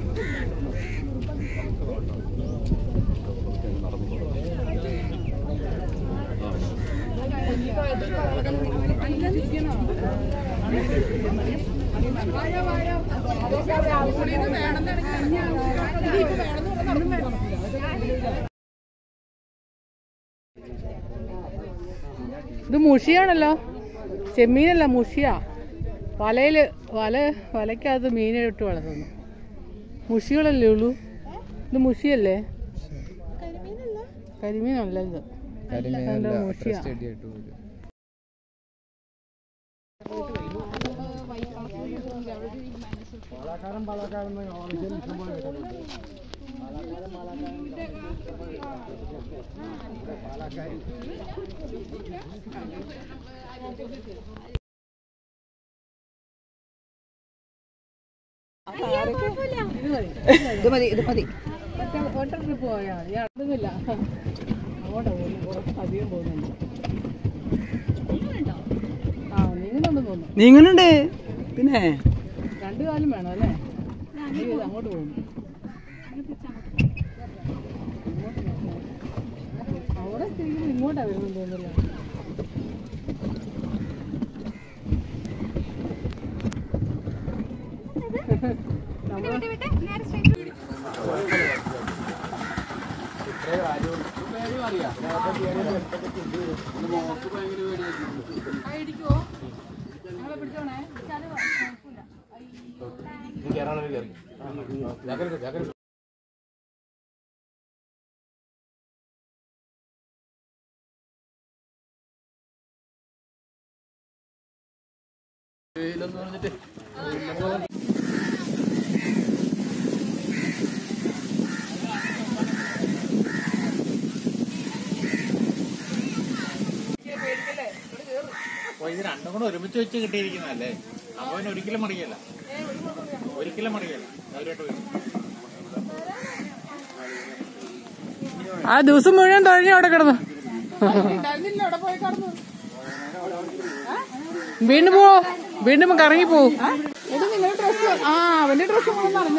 S1: ഇത് മുഷിയാണല്ലോ ചെമ്മീനല്ല മുഷിയാ വലയില് വല വലയ്ക്കകത്ത് മീനെ ഇട്ട് വളർത്തുന്നു മുഷികളല്ലേ ഉള്ളൂ ഇത് മുഷിയല്ലേ കരിമീനല്ല ഇത് എന്താ മുഷിയാ
S4: ഇത് മതി ഇത് മതി
S1: ഒറ്റ ട്രിപ്പ് പോയാൽ മതി അടുന്നില്ല അങ്ങോട്ടാ പോകുന്നു കുറച്ച് അധികം പോകുന്നുണ്ട് ആ നീങ്ങുന്നുണ്ടെന്ന് തോന്നുന്നു
S4: നീങ്ങുന്നുണ്ട് പിന്നെ
S1: രണ്ടു കാലം വേണം അല്ലേ അയ്യോ, ഇത് അങ്ങോട്ട് പോകുന്നു അവിടെ ശരിക്കും ഇങ്ങോട്ടാ വരുന്നത് തോന്നുന്നില്ല
S3: അപ്പൊ ഇത് രണ്ടും കൂടെ ഒരുമിച്ച് വെച്ച് കിട്ടിയിരിക്കുന്നതല്ലേ അപ്പൊ പിന്നെ ഒരിക്കലും മറിയല്ല ഒരിക്കലും മറിയല്ല ധൈര്യമായിട്ട് വരും
S1: ആ ദിവസം മുഴുവൻ തുഴഞ്ഞു അവിടെ കിടന്നു വീണ്ടും പോവോ വീണ്ടും കറങ്ങി പോവും
S4: ആ അവന്റെ ഡ്രസ്സ് പറഞ്ഞ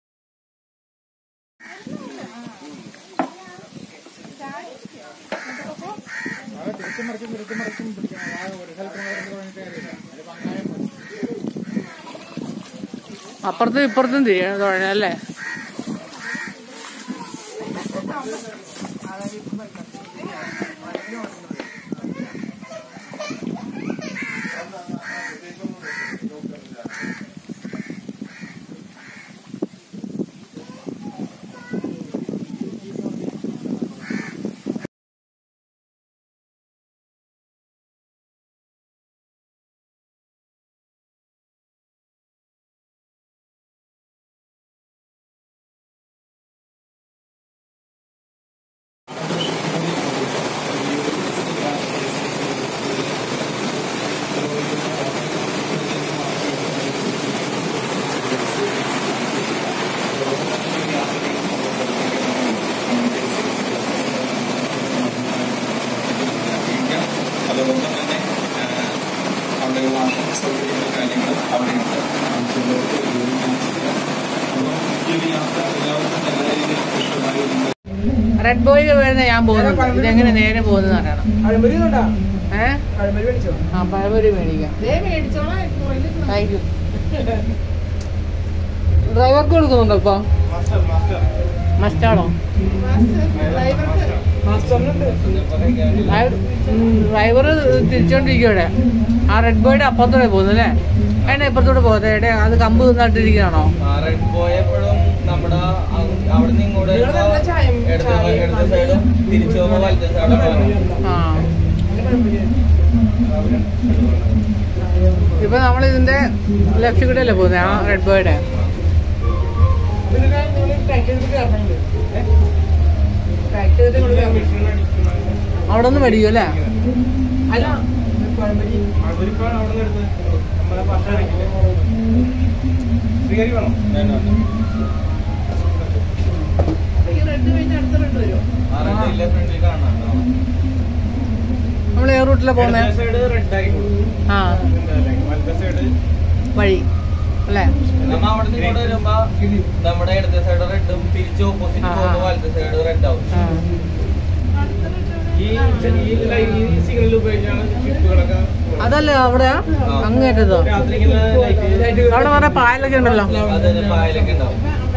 S1: അപ്പുറത്തും ഇപ്പുറത്തും തിരിയണം തുഴഞ്ഞല്ലേ
S3: അതുകൊണ്ട് തന്നെ ആ, അവിടെയുള്ള സൗകര്യങ്ങളും കാര്യങ്ങളും അവിടെയുണ്ട് ആവശ്യമുള്ളവർക്ക് ഉപയോഗിക്കാൻ സാധിക്കും. അപ്പോൾ ഈ ഒരു യാത്ര എല്ലാവർക്കും നല്ല രീതിയിൽ ഇഷ്ടമായി
S1: റെഡ് ബോയ് വരുന്ന ഞാൻ പോകുന്നത് ഇതെങ്ങനെ നേരെ പോകുന്നത് അറിയണം
S6: അഴിമതി കൊണ്ടാ
S1: ഏ
S6: അഴിമതി മേടിച്ചോ
S1: ആ പഴമൊരു മേടിക്കാം താങ്ക് യു ഡ്രൈവർക്ക് കൊടുക്കുന്നുണ്ടോ ഇപ്പൊ മസ്റ്റാണോ
S6: മാസ്റ്ററിനുണ്ട്
S1: ഡ്രൈവർ തിരിച്ചോണ്ടിരിക്കുകയാണ് ആ റെഡ് ബോയുടെ അപ്പുറത്തൂടെ പോകുന്നു അല്ലേ അതിന്റെ ഇപ്പുറത്തൂടെ പോകുന്നത് എവിടെ അത് കമ്പ് നിന്നിട്ടിരിക്കുകയാണോ
S7: റെഡ് ബോയ് എപ്പോഴും നമ്മുടെ അങ് അവിടെ നിന്ന് ഇങ്ങോട്ട്
S6: നിങ്ങള് നല്ല ചായം-
S7: ഇടത്
S6: ചായം-
S7: ഇടത് സൈഡും തിരിച്ചു പോകുമ്പോൾ വലത്തെ സൈഡും പോകണം
S1: ആ ഇപ്പൊ നമ്മൾ ഇതിന്റെ ലെഫ്റ്റ് കൂടെ അല്ലേ പോകുന്നത് ആ റെഡ് ബോയുടെ
S6: പിന്നെ നിങ്ങൾ പാക്ക് ചെയ്തിട്ട് കയറണുണ്ട് പാക്ക് ചെയ്തിട്ട് നിങ്ങൾ കയറണം
S1: അവിടെ നിന്ന് മേടിക്കും അല്ലേ
S6: അല്ല പഴംപൊരി
S7: ആ റെഡ് ഇല്ല ഫ്രണ്ടിൽ കാണാം
S1: നമ്മൾ ഏ റൂട്ടിലാണ് പോകുന്നത്
S7: സൈഡ് റെഡ് ആയി
S1: ആ വഴി അല്ലേ
S7: നമ്മ അവിടെ നിന്ന് ഇങ്ങോട്ട് വരുമ്പോ നമ്മുടെ ഇടത്തെ സൈഡ് റെഡും തിരിച്ച് ഓപ്പോസിറ്റ്
S1: ആ, ആ.
S7: പോകുമ്പോൾ വലത്തെ സൈഡ് റെഡ് ആവും
S1: ആ
S6: ഈ സിഗ്നൽ ഉപയോഗിച്ചാണ് ഷിപ്പുകളൊക്കെ
S1: അതല്ലേ അവിടെ അങ്ങേറ്റതോ
S6: രാത്രി ഇങ്ങനെ ലൈറ്റ്
S1: അവിടെ കുറെ പായലൊക്കെ ഉണ്ടല്ലോ
S7: അത് തന്നെ പായലൊക്കെ ഉണ്ടാവും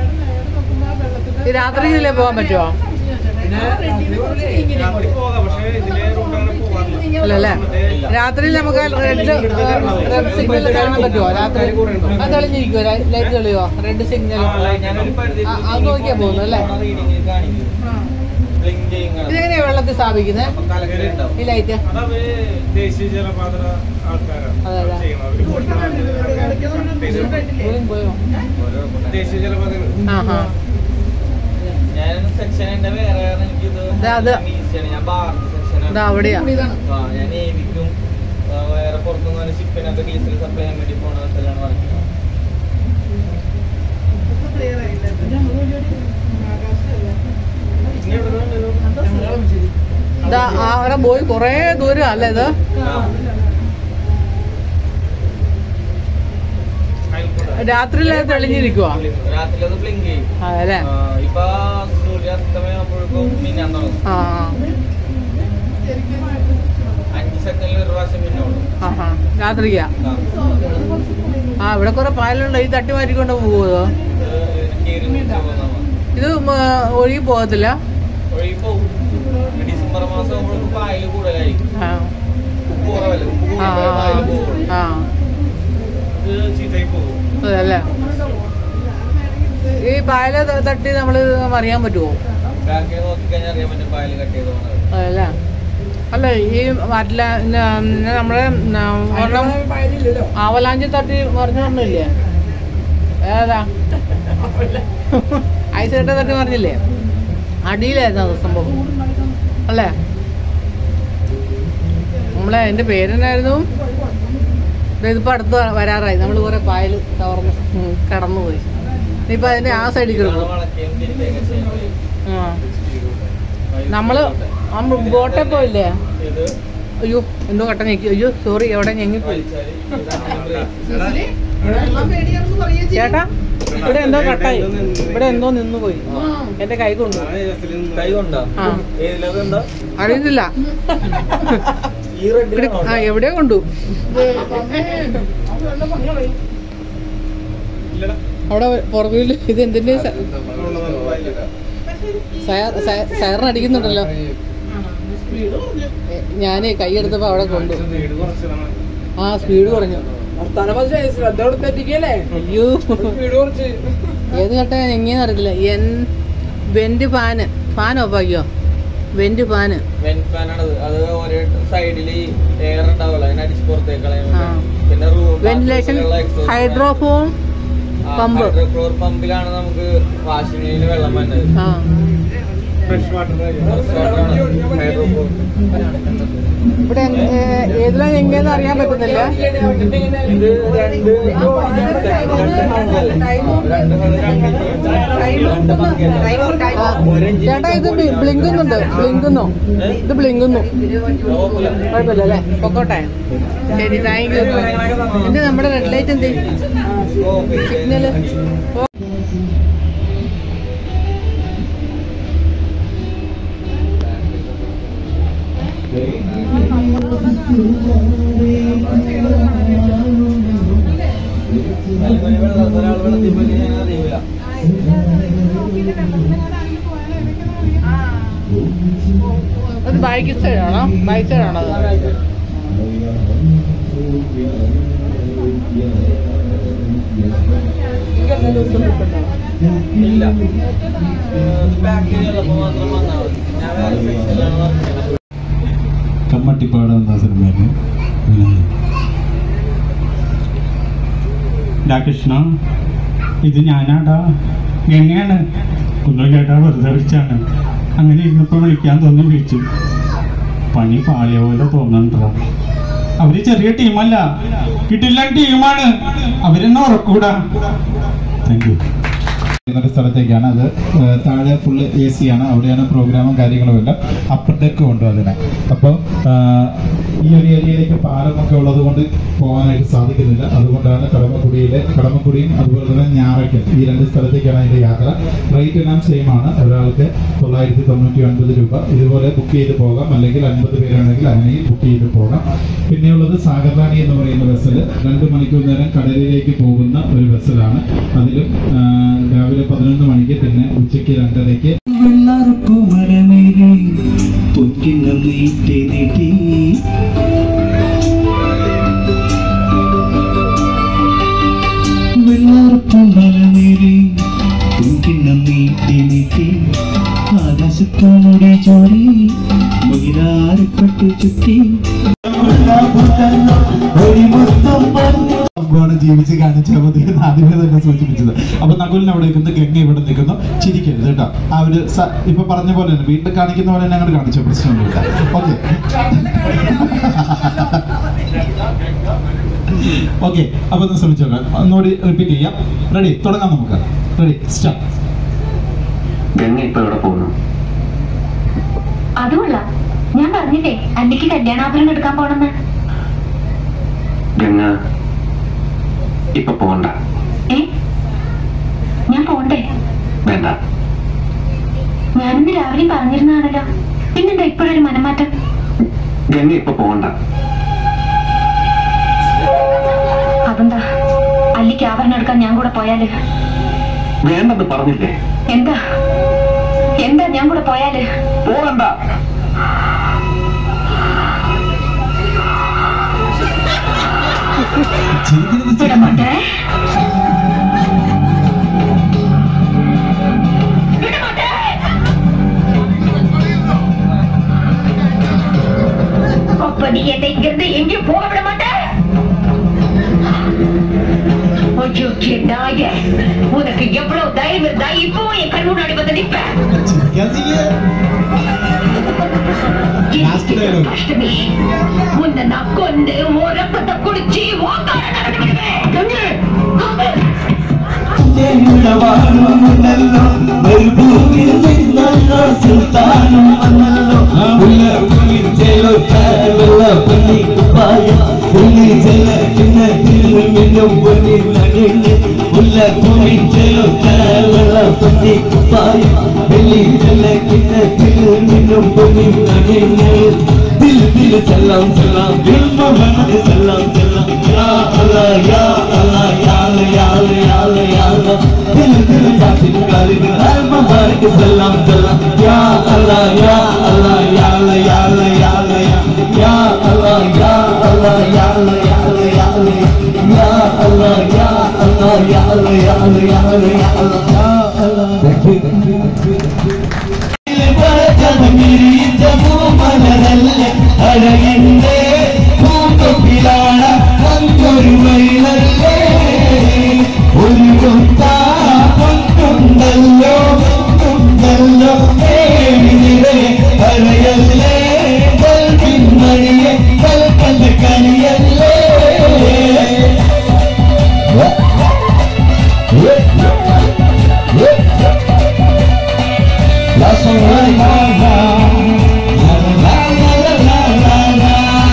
S1: ഈ രാത്രിയിലേ പോകാൻ പറ്റുമോ
S6: രാത്രി പോകാം പക്ഷേ ഇതിലെ റൂട്ട് അങ്ങനെ പോകാറില്ല
S1: അല്ലല്ലേ രാത്രിയിൽ നമുക്ക് റെഡ് റെഡ് സിഗ്നൽ കാണാൻ പറ്റുമോ രാത്രി അത് തെളിഞ്ഞിരിക്കുമോ ലൈറ്റ് തെളിയോ റെഡ് സിഗ്നൽ
S7: ഞാനൊരു പരിധി
S1: ആ, അത് നോക്കിയാ പോകുന്നു അല്ലേ?
S7: റീഡിങ് കാണിക്കും ബ്ലിങ്ക് ചെയ്യും കാണും.
S1: ഇതെങ്ങനെയാ വെള്ളത്തിൽ സ്ഥാപിക്കുന്നത്
S7: അപ്പൊ കലക്കല് ഉണ്ടാവും
S1: ഈ ലൈറ്റ്
S6: അതവര് ദേശീയ ജലപാത ആൾക്കാരാണ്
S1: അതെ, അതെ. പോയും പോയോ
S6: ദേശീയ ജലപാത
S1: ആ ആ
S7: ഞാൻ സെക്ഷൻ എന്റെ വേറെ എനിക്കിത്
S1: ദാ അത്.
S7: ഈസിയാണ് ഞാൻ ഭാരത് സെക്ഷനാണ്
S1: ഇതാ അവിടെയാ
S7: ആ, ഞാൻ നേവിക്കും ആ, വേറെ പുറത്തുനിന്ന് ഷിപ്പിനൊക്കെ ഡീസൽ സപ്ലൈ ചെയ്യാൻ വേണ്ടി പോണ സ്ഥലമാണ് വർക്ക് ചെയ്യുന്നത്
S1: ഇതാ ആ, അവിടെ പോയി കൊറേ ദൂരം അല്ലേ ഇത് രാത്രിയിൽ അത് തെളിഞ്ഞിരിക്കുവോ
S7: രാത്രി അത് ബ്ലിങ്ക് ചെയ്യും
S1: അതെ
S7: ആ, ഇപ്പൊ സൂര്യാസ്തമയപ്പോഴേക്കും മിന്നാൻ തുടങ്ങും
S1: ആ
S7: അഞ്ച് സെക്കൻഡിൽ ഒരു പ്രാവശ്യം മിന്നുള്ളൂ
S1: ആ ആ രാത്രിക്കാ ആ ഇവിടെ കുറെ പായലുണ്ട് ഈ തട്ടി മാറ്റിക്കൊണ്ട് പോകുമോ
S7: കയറി തിരിച്ചു പോകുന്ന
S1: ഇത് മ- ഒഴുകി പോകത്തില്ല
S7: ഒഴുകി പോകും ഡിസംബർ മാസം ആകുമ്പോഴേക്കും പായല് കൂടുതലായിരിക്കും
S1: ആ
S7: ഉപ്പ് കുറവല്ലേ ഉപ്പ്
S1: ആ
S7: കൂടുതൽ പായല് പോകും
S1: ആ
S7: ഇത് ചീത്തയായി പോകും
S1: അതല്ലേ ഈ പായല ത- തട്ടി നമ്മൾ അറിയാൻ പറ്റുമോ
S7: ബാക്കിൽ നോക്കിക്കഴിഞ്ഞാൽ അറിയാൻ പറ്റും പായല് കട്ട് ചെയ്ത് പോകുന്നത്
S1: അതല്ലേ അല്ല ഈ മറ്റില്ല നമ്മളെ ന- ഒരെണ്ണം
S6: പായലില്ലല്ലോ
S1: ആവലാഞ്ചി തട്ടി മറിഞ്ഞു പറഞ്ഞില്ലേ ഏതാ ഐസ് കെട്ട തട്ടി പറഞ്ഞില്ലേ അടിയിലായിരുന്നു അത് സംഭവം അല്ലേ നമ്മളെ എൻ്റെ പേരെന്നായിരുന്നു ദേ ഇതിപ്പോ അടുത്ത് വരാറായി നമ്മൾ കുറെ പായൽ തവർന്ന് ഉം, കടന്നുപോയി ഇനിയിപ്പോ അതിന്റെ ആ സൈഡിൽ കിടക്കും
S7: വളക്കുകയും തിരിക്കുകയൊക്കെ ചെയ്യാൻ കഴിയും.
S1: ആ നമ്മള് ആ ബോട്ടെ പോയില്ലേ
S7: ഇത്
S1: അയ്യോ എന്തോ കട്ട ഞെക്കി അയ്യോ സോറി എവിടെ ഞെങ്ങിപ്പോയി
S7: വലിച്ചാല് ഇതാണ് ബ്രേക്ക്.
S1: ചേട്ടാ ഇവിടെ എന്തോ കട്ടായി ഇവിടെ എന്തോ നിന്ന് പോയി എന്റെ കൈ കൊണ്ടു
S7: കൈ കൊണ്ടോ
S1: ആ
S7: ഏതിലത് ഉണ്ടോ
S1: അറിയുന്നില്ല
S7: ഈ റെഡിൽ
S1: ആ എവിടെയോ കൊണ്ടു അവിടെ പുറകിൽ ഇത് എന്തിന്റെ സയറിന് അടിക്കുന്നുണ്ടല്ലോ എ, ഞാനേ കൈ എടുത്തപ്പോ അവിടെ കൊണ്ടു ആ സ്പീഡ് കുറഞ്ഞു
S6: ശ്രദ്ധ കൊടുത്തെത്തിക്കല്ലേ
S1: അയ്യോ
S6: വീട് കുറച്ച്
S1: ഏത് കട്ട എങ്ങനെയെന്ന് അറിയത്തില്ല എൻ വെന്റ് ഫാന് ഫാൻ ഓഫാക്കിയോ വെന്റ് ഫാന്
S7: വെൻ ഫാനാണത് അത് ഒരേ സൈഡില് എയർ ഉണ്ടാവുള്ളൂ അതിനെ അടിച്ച് പുറത്തേക്ക് കളയാൻ
S1: ആ.
S7: വേണ്ടി. പിന്നെ room-
S1: വെന്റിലേഷൻ
S7: bathroom ലുള്ള exhaust
S1: ഹൈഡ്രോഫോൺ
S7: ആ,
S1: പമ്പ്.
S7: hydrochlor പമ്പിലാണ് നമുക്ക് വാഷിംഗ് മെഷീനിൽ വെള്ളം വരുന്നത്
S1: ആ
S6: ഫ്രഷ് വാട്ടർ
S7: ഹൈഡ്രോക്ലോർ
S1: ഇവിടെ എങ്- ഏ, ഏതിലാ എങ്ങനെയെന്ന് അറിയാൻ പറ്റുന്നില്ല
S7: ഇത് രണ്ട്
S1: ആ, ചേട്ടാ ഇത് ബി- ബ്ലിങ്കുന്നുണ്ട് ബ്ലിങ്കുന്നു ഇത് ബ്ലിങ്കുന്നു കുഴപ്പമില്ല അല്ലേ പൊക്കോട്ടെ ശരി താങ്ക് യു ഇത് നമ്മുടെ റെഡ് ലൈറ്റ് എന്ത് സിഗ്നല്
S7: ഒരാൾ വെള്ളത്തിൽ പോയി ഞാൻ അറിയൂല
S1: അത് ബൈക്ക് സൈഡാണോ ബൈക്ക് സൈഡാണോ അത്
S7: ഇല്ല ബാക്കിൽ ചിലപ്പോൾ മാത്രം വന്നാൽ മതി ഞാൻ വേറെ സെക്ഷനിലാണ് വന്നത്
S3: കമ്മട്ടിപ്പാട് എന്ന സിനിമയിൽ
S8: ഡാ കൃഷ്ണ ഇത് ഞാനാടാ ഗംഗയാണ് ഒന്നും ചേട്ടാ വെറുതെ വിളിച്ചാണ് അങ്ങനെ ഇരുന്നപ്പോൾ വിളിക്കാൻ തോന്നി വിളിച്ചു പണി പാളിയ പോലെ തോന്നണ്ടോ അവര് ചെറിയ ടീമല്ല കിട്ടില്ല ടീമാണ് അവരെന്നെ ഉറക്കൂടാ താങ്ക് യു
S3: ഒരു സ്ഥലത്തേക്കാണ് അത് ഏഹ്, താഴെ ഫുള്ള് എ സി ആണ് അവിടെയാണ് പ്രോഗ്രാമും കാര്യങ്ങളും എല്ലാം അപ്പർ ഡെക്ക് ഉണ്ട് അതിന് അപ്പോൾ ഈ ഒരു ഏരിയയിലേക്ക് പാലമൊക്കെ ഉള്ളത് കൊണ്ട് പോകാനായിട്ട് സാധിക്കുന്നില്ല അതുകൊണ്ടാണ് കടമക്കുടിയിലെ കടമക്കുടിയും അതുപോലെ തന്നെ ഞാറയ്ക്കൽ ഈ രണ്ട് സ്ഥലത്തേക്കാണ് അതിന്റെ യാത്ര റേറ്റ് എല്ലാം സെയിം ആണ് ഒരാൾക്ക് തൊള്ളായിരത്തി തൊണ്ണൂറ്റി ഒൻപത് രൂപ ഇതുപോലെ ബുക്ക് ചെയ്ത് പോകാം അല്ലെങ്കിൽ അൻപത് പേരാണെങ്കിൽ അങ്ങനെയും ബുക്ക് ചെയ്ത് പോകാം പിന്നെയുള്ളത് സാഗർറാണി എന്ന് പറയുന്ന വെസൽ രണ്ട് മണിക്കൂർ നേരം കടലിലേക്ക് പോകുന്ന ഒരു വെസലാണ് അതിലും ആ, രാവിലെ പതിനൊന്ന് മണിക്ക് പിന്നെ ഉച്ചയ്ക്ക് രണ്ടരയ്ക്ക്
S5: വെള്ളാർപ്പുമരമേരി പൊക്കിനം നീട്ടി നീട്ടി വെള്ളാർപ്പുമരമേരി പൊക്കിനം നീട്ടി നീട്ടി ആകാശത്തോടെ ചോടി മുകിലാരപ്പെട്ടു ചുറ്റി ഒരു മുത്തം പറഞ്ഞു
S3: സംഭവമാണ് ജീവിച്ച് കാണിച്ചാൽ മതി എന്ന് ആദ്യമേ തന്നെ സൂചിപ്പിച്ചത് അപ്പൊ നകുലിന് അവിടെ നിൽക്കുന്നു ഗംഗ ഇവിടെ നിൽക്കുന്നു ചിരിക്കരുത് കേട്ടോ ആ ഒരു സ- ഇപ്പൊ പറഞ്ഞ പോലെ തന്നെ വീണ്ടും കാണിക്കുന്ന പോലെ തന്നെ അങ്ങോട്ട് കാണിച്ചോ പ്രശ്നമൊന്നുമില്ല ഓക്കെ ഓക്കെ അപ്പൊ ഒന്ന് ശ്രമിച്ചു നോക്കാം ഒന്നുകൂടി റിപ്പീറ്റ് ചെയ്യാം റെഡി തുടങ്ങാം നമുക്ക് റെഡി സ്റ്റാർട്ട്
S9: ഗംഗ ഇപ്പൊ എവിടെ പോകുന്നു
S10: അതുമല്ല ഞാൻ പറഞ്ഞില്ലേ അന്റിക്ക് കല്യാണാഭരണം എടുക്കാൻ പോണെന്ന്
S9: ഗംഗ ഇപ്പൊ പോകണ്ട
S10: ഏ ഞാൻ പോണ്ടേ
S9: വേണ്ട
S10: ഞാനിന്ന് രാവിലെ പറഞ്ഞിരുന്നാണല്ലോ പിന്നെന്താ ഇപ്പോഴൊരു മനമാറ്റം
S9: ഗംഗ ഇപ്പൊ പോകണ്ട
S10: അതെന്താ അല്ലിക്ക് ആഭരണം എടുക്കാൻ ഞാൻ കൂടെ പോയാല്
S9: വേണ്ടെന്ന് പറഞ്ഞില്ലേ
S10: എന്താ എന്താ ഞാൻ കൂടെ പോയാല്
S9: പോകണ്ട
S10: വിടമാട്ടെ அப்ப நீ என்னை இங்கிருந்து எங்கேயும் போக விட மாட்ட ஐயோ நாய உனக்கு எவ்வளவு தைரியம் இருந்தா இப்போ என் கண் முன்னாடி வந்து நிப்ப
S3: Last dialogue.
S10: அஷ்டமி உன்னை நான் கொண்டு உன் ரத்தத்தை குடிச்சு ஓங்கார நடக்கிடுவேன்
S5: ുന്നല്ലോ ഒരു ഭൂമിയിൽ നിന്നല്ലോ സുൽത്താനും വന്നല്ലോ ഉള്ളി വെള്ള പൊന്നി കുപ്പായ ഉള്ളി ചെല്ല കിണ്ണത്തിൽ മിന്നും പൊന്നി നടുങ്ങി ഉള്ള ഭൂമി വെള്ള പൊന്നി കുപ്പായ വെള്ളി ചെല്ല കിണ്ണത്തിൽ മിന്നും പൊന്നി നടുങ്ങി ദിൽ ദിൽ സലാം സലാം ദിൽ മുഹമ്മദ് സലാം സലാം യാ അല്ലാ യാ അല്ലാ യാ അല്ലാ യാ അല്ലാ യാ അല്ലാ യാ അല്ലാ ദിൽ ദിൽ ജാസിം കാലിദ് അൽ മുബാരക് സലാം സലാം യാ അല്ലാ യാ അല്ലാ യാ അല്ലാ യാ അല്ലാ യാ അല്ലാ യാ അല്ലാ യാ അല്ലാ യാ അല്ലാ യാ അല്ലാ യാ അല്ലാ യാ അല്ലാ യാ അല്ലാ യാ അല്ലാ യാ അല്ലാ യാ അല്ലാ യാ അല്ലാ യാ അല്ലാ Thank you. Thank you. അഴകിന്റെ പൂക്കൊപ്പിലാണ് വന്നൊരു മയിലല്ലേ ഒരു കൊത്താ പൊന്നുണ്ടല്ലോ പൊന്നുണ്ടല്ലോ ഏഴിനിടെ അഴയല്ലേ കൽപ്പിന്മണിയെ കൽപ്പന കനിയല്ലേ Last one, right? La, la, la, la, la, la, la.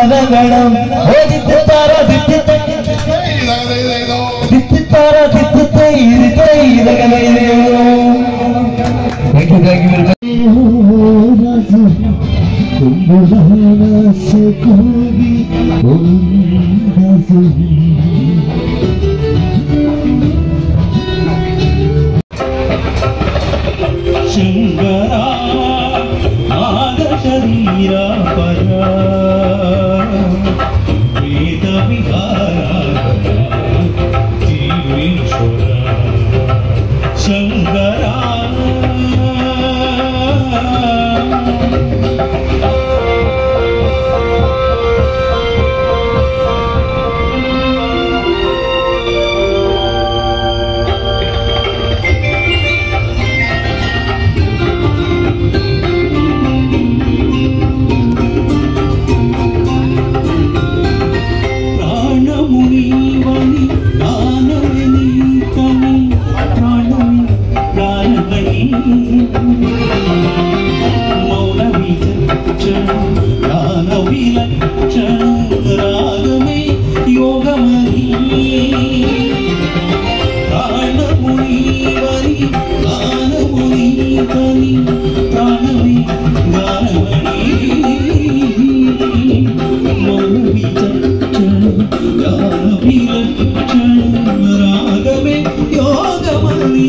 S5: ഗണഗണം ഓ ദിത്തിത്താര ദിത്തിത്ത ദിത്തിത്താര ദിത്തിത്ത ഇരുതൈതകലയോ thank you thank you very
S8: ശങ്കരാ നാഗശരീര പരാ വേദവിഹാര ജീവേശ്വര ശങ്കരാ ప్రాణమునివని ప్రాణవిని కని ప్రాణమి ప్రాణమణి మౌన విచక్షణ ప్రాణ విలక్షణ రాగమే యోగమణి ప్రాణమునివని ప్రాణముని కని ప్రాణమి ప్రాణమణి మౌన విచక్షణ രാഗമേ യോഗമണി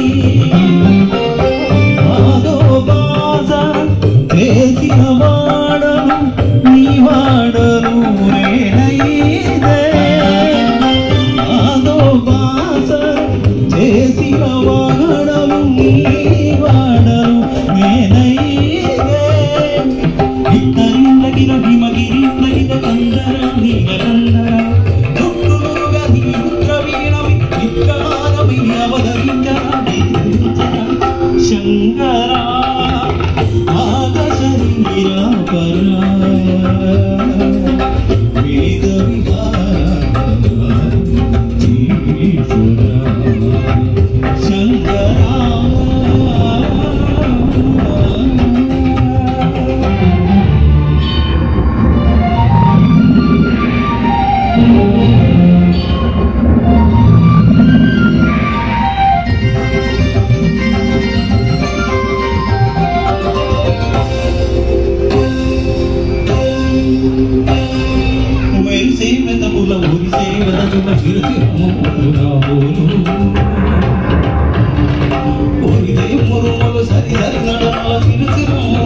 S8: ആദോപാസ തേസിന വാടലും നീ വാടലു രേണയീതേ ആദോപാസ തേസിന വാടലും നീ വാടലു രേണയീതേ ഇത്തരിന്തകില ഹിമഗിരിന്തകില കന്ദര നീലകന്ദര തൊട്ടുമുരുക നീരുദ്രവീണമി നിത്യമാനമി അവതരിഞ്ച ശങ്കര ആദശരീര പര ശങ്കര ഉമേൽ സേവന പുല ഒരു സേവന ചുമ ചിരത്തിരമോ ഒരിതേ മുറുമൊരു സരി സരി നടമല ചിരത്തിരമോ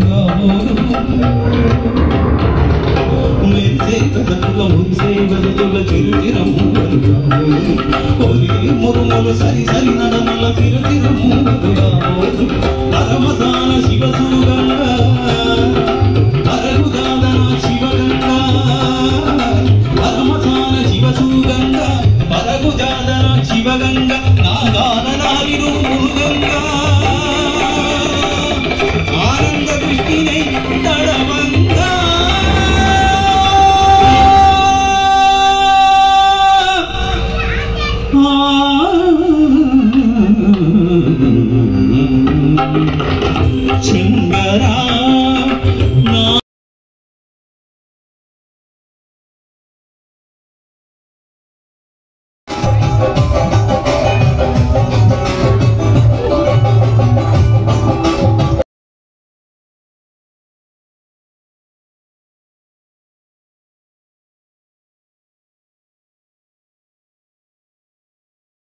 S8: ഉമേൽ സേവന പുല ഒരു സേവന ചുമ ചിരത്തിരമോ ഒരിതേ മുറുമൊരു സരി സരി നടമല ചിരത്തിരമോ പരമസാന ശിവസൂഗ പരമുദാദന ശിവഗംഗ പരമസാന ശിവസൂഗംഗ പരമുജാദന ശിവഗംഗ നാഗാനനായിരു മുരുഗംഗ ആനന്ദ ദൃഷ്ടിനെ തടവങ്ക ശങ്കരാ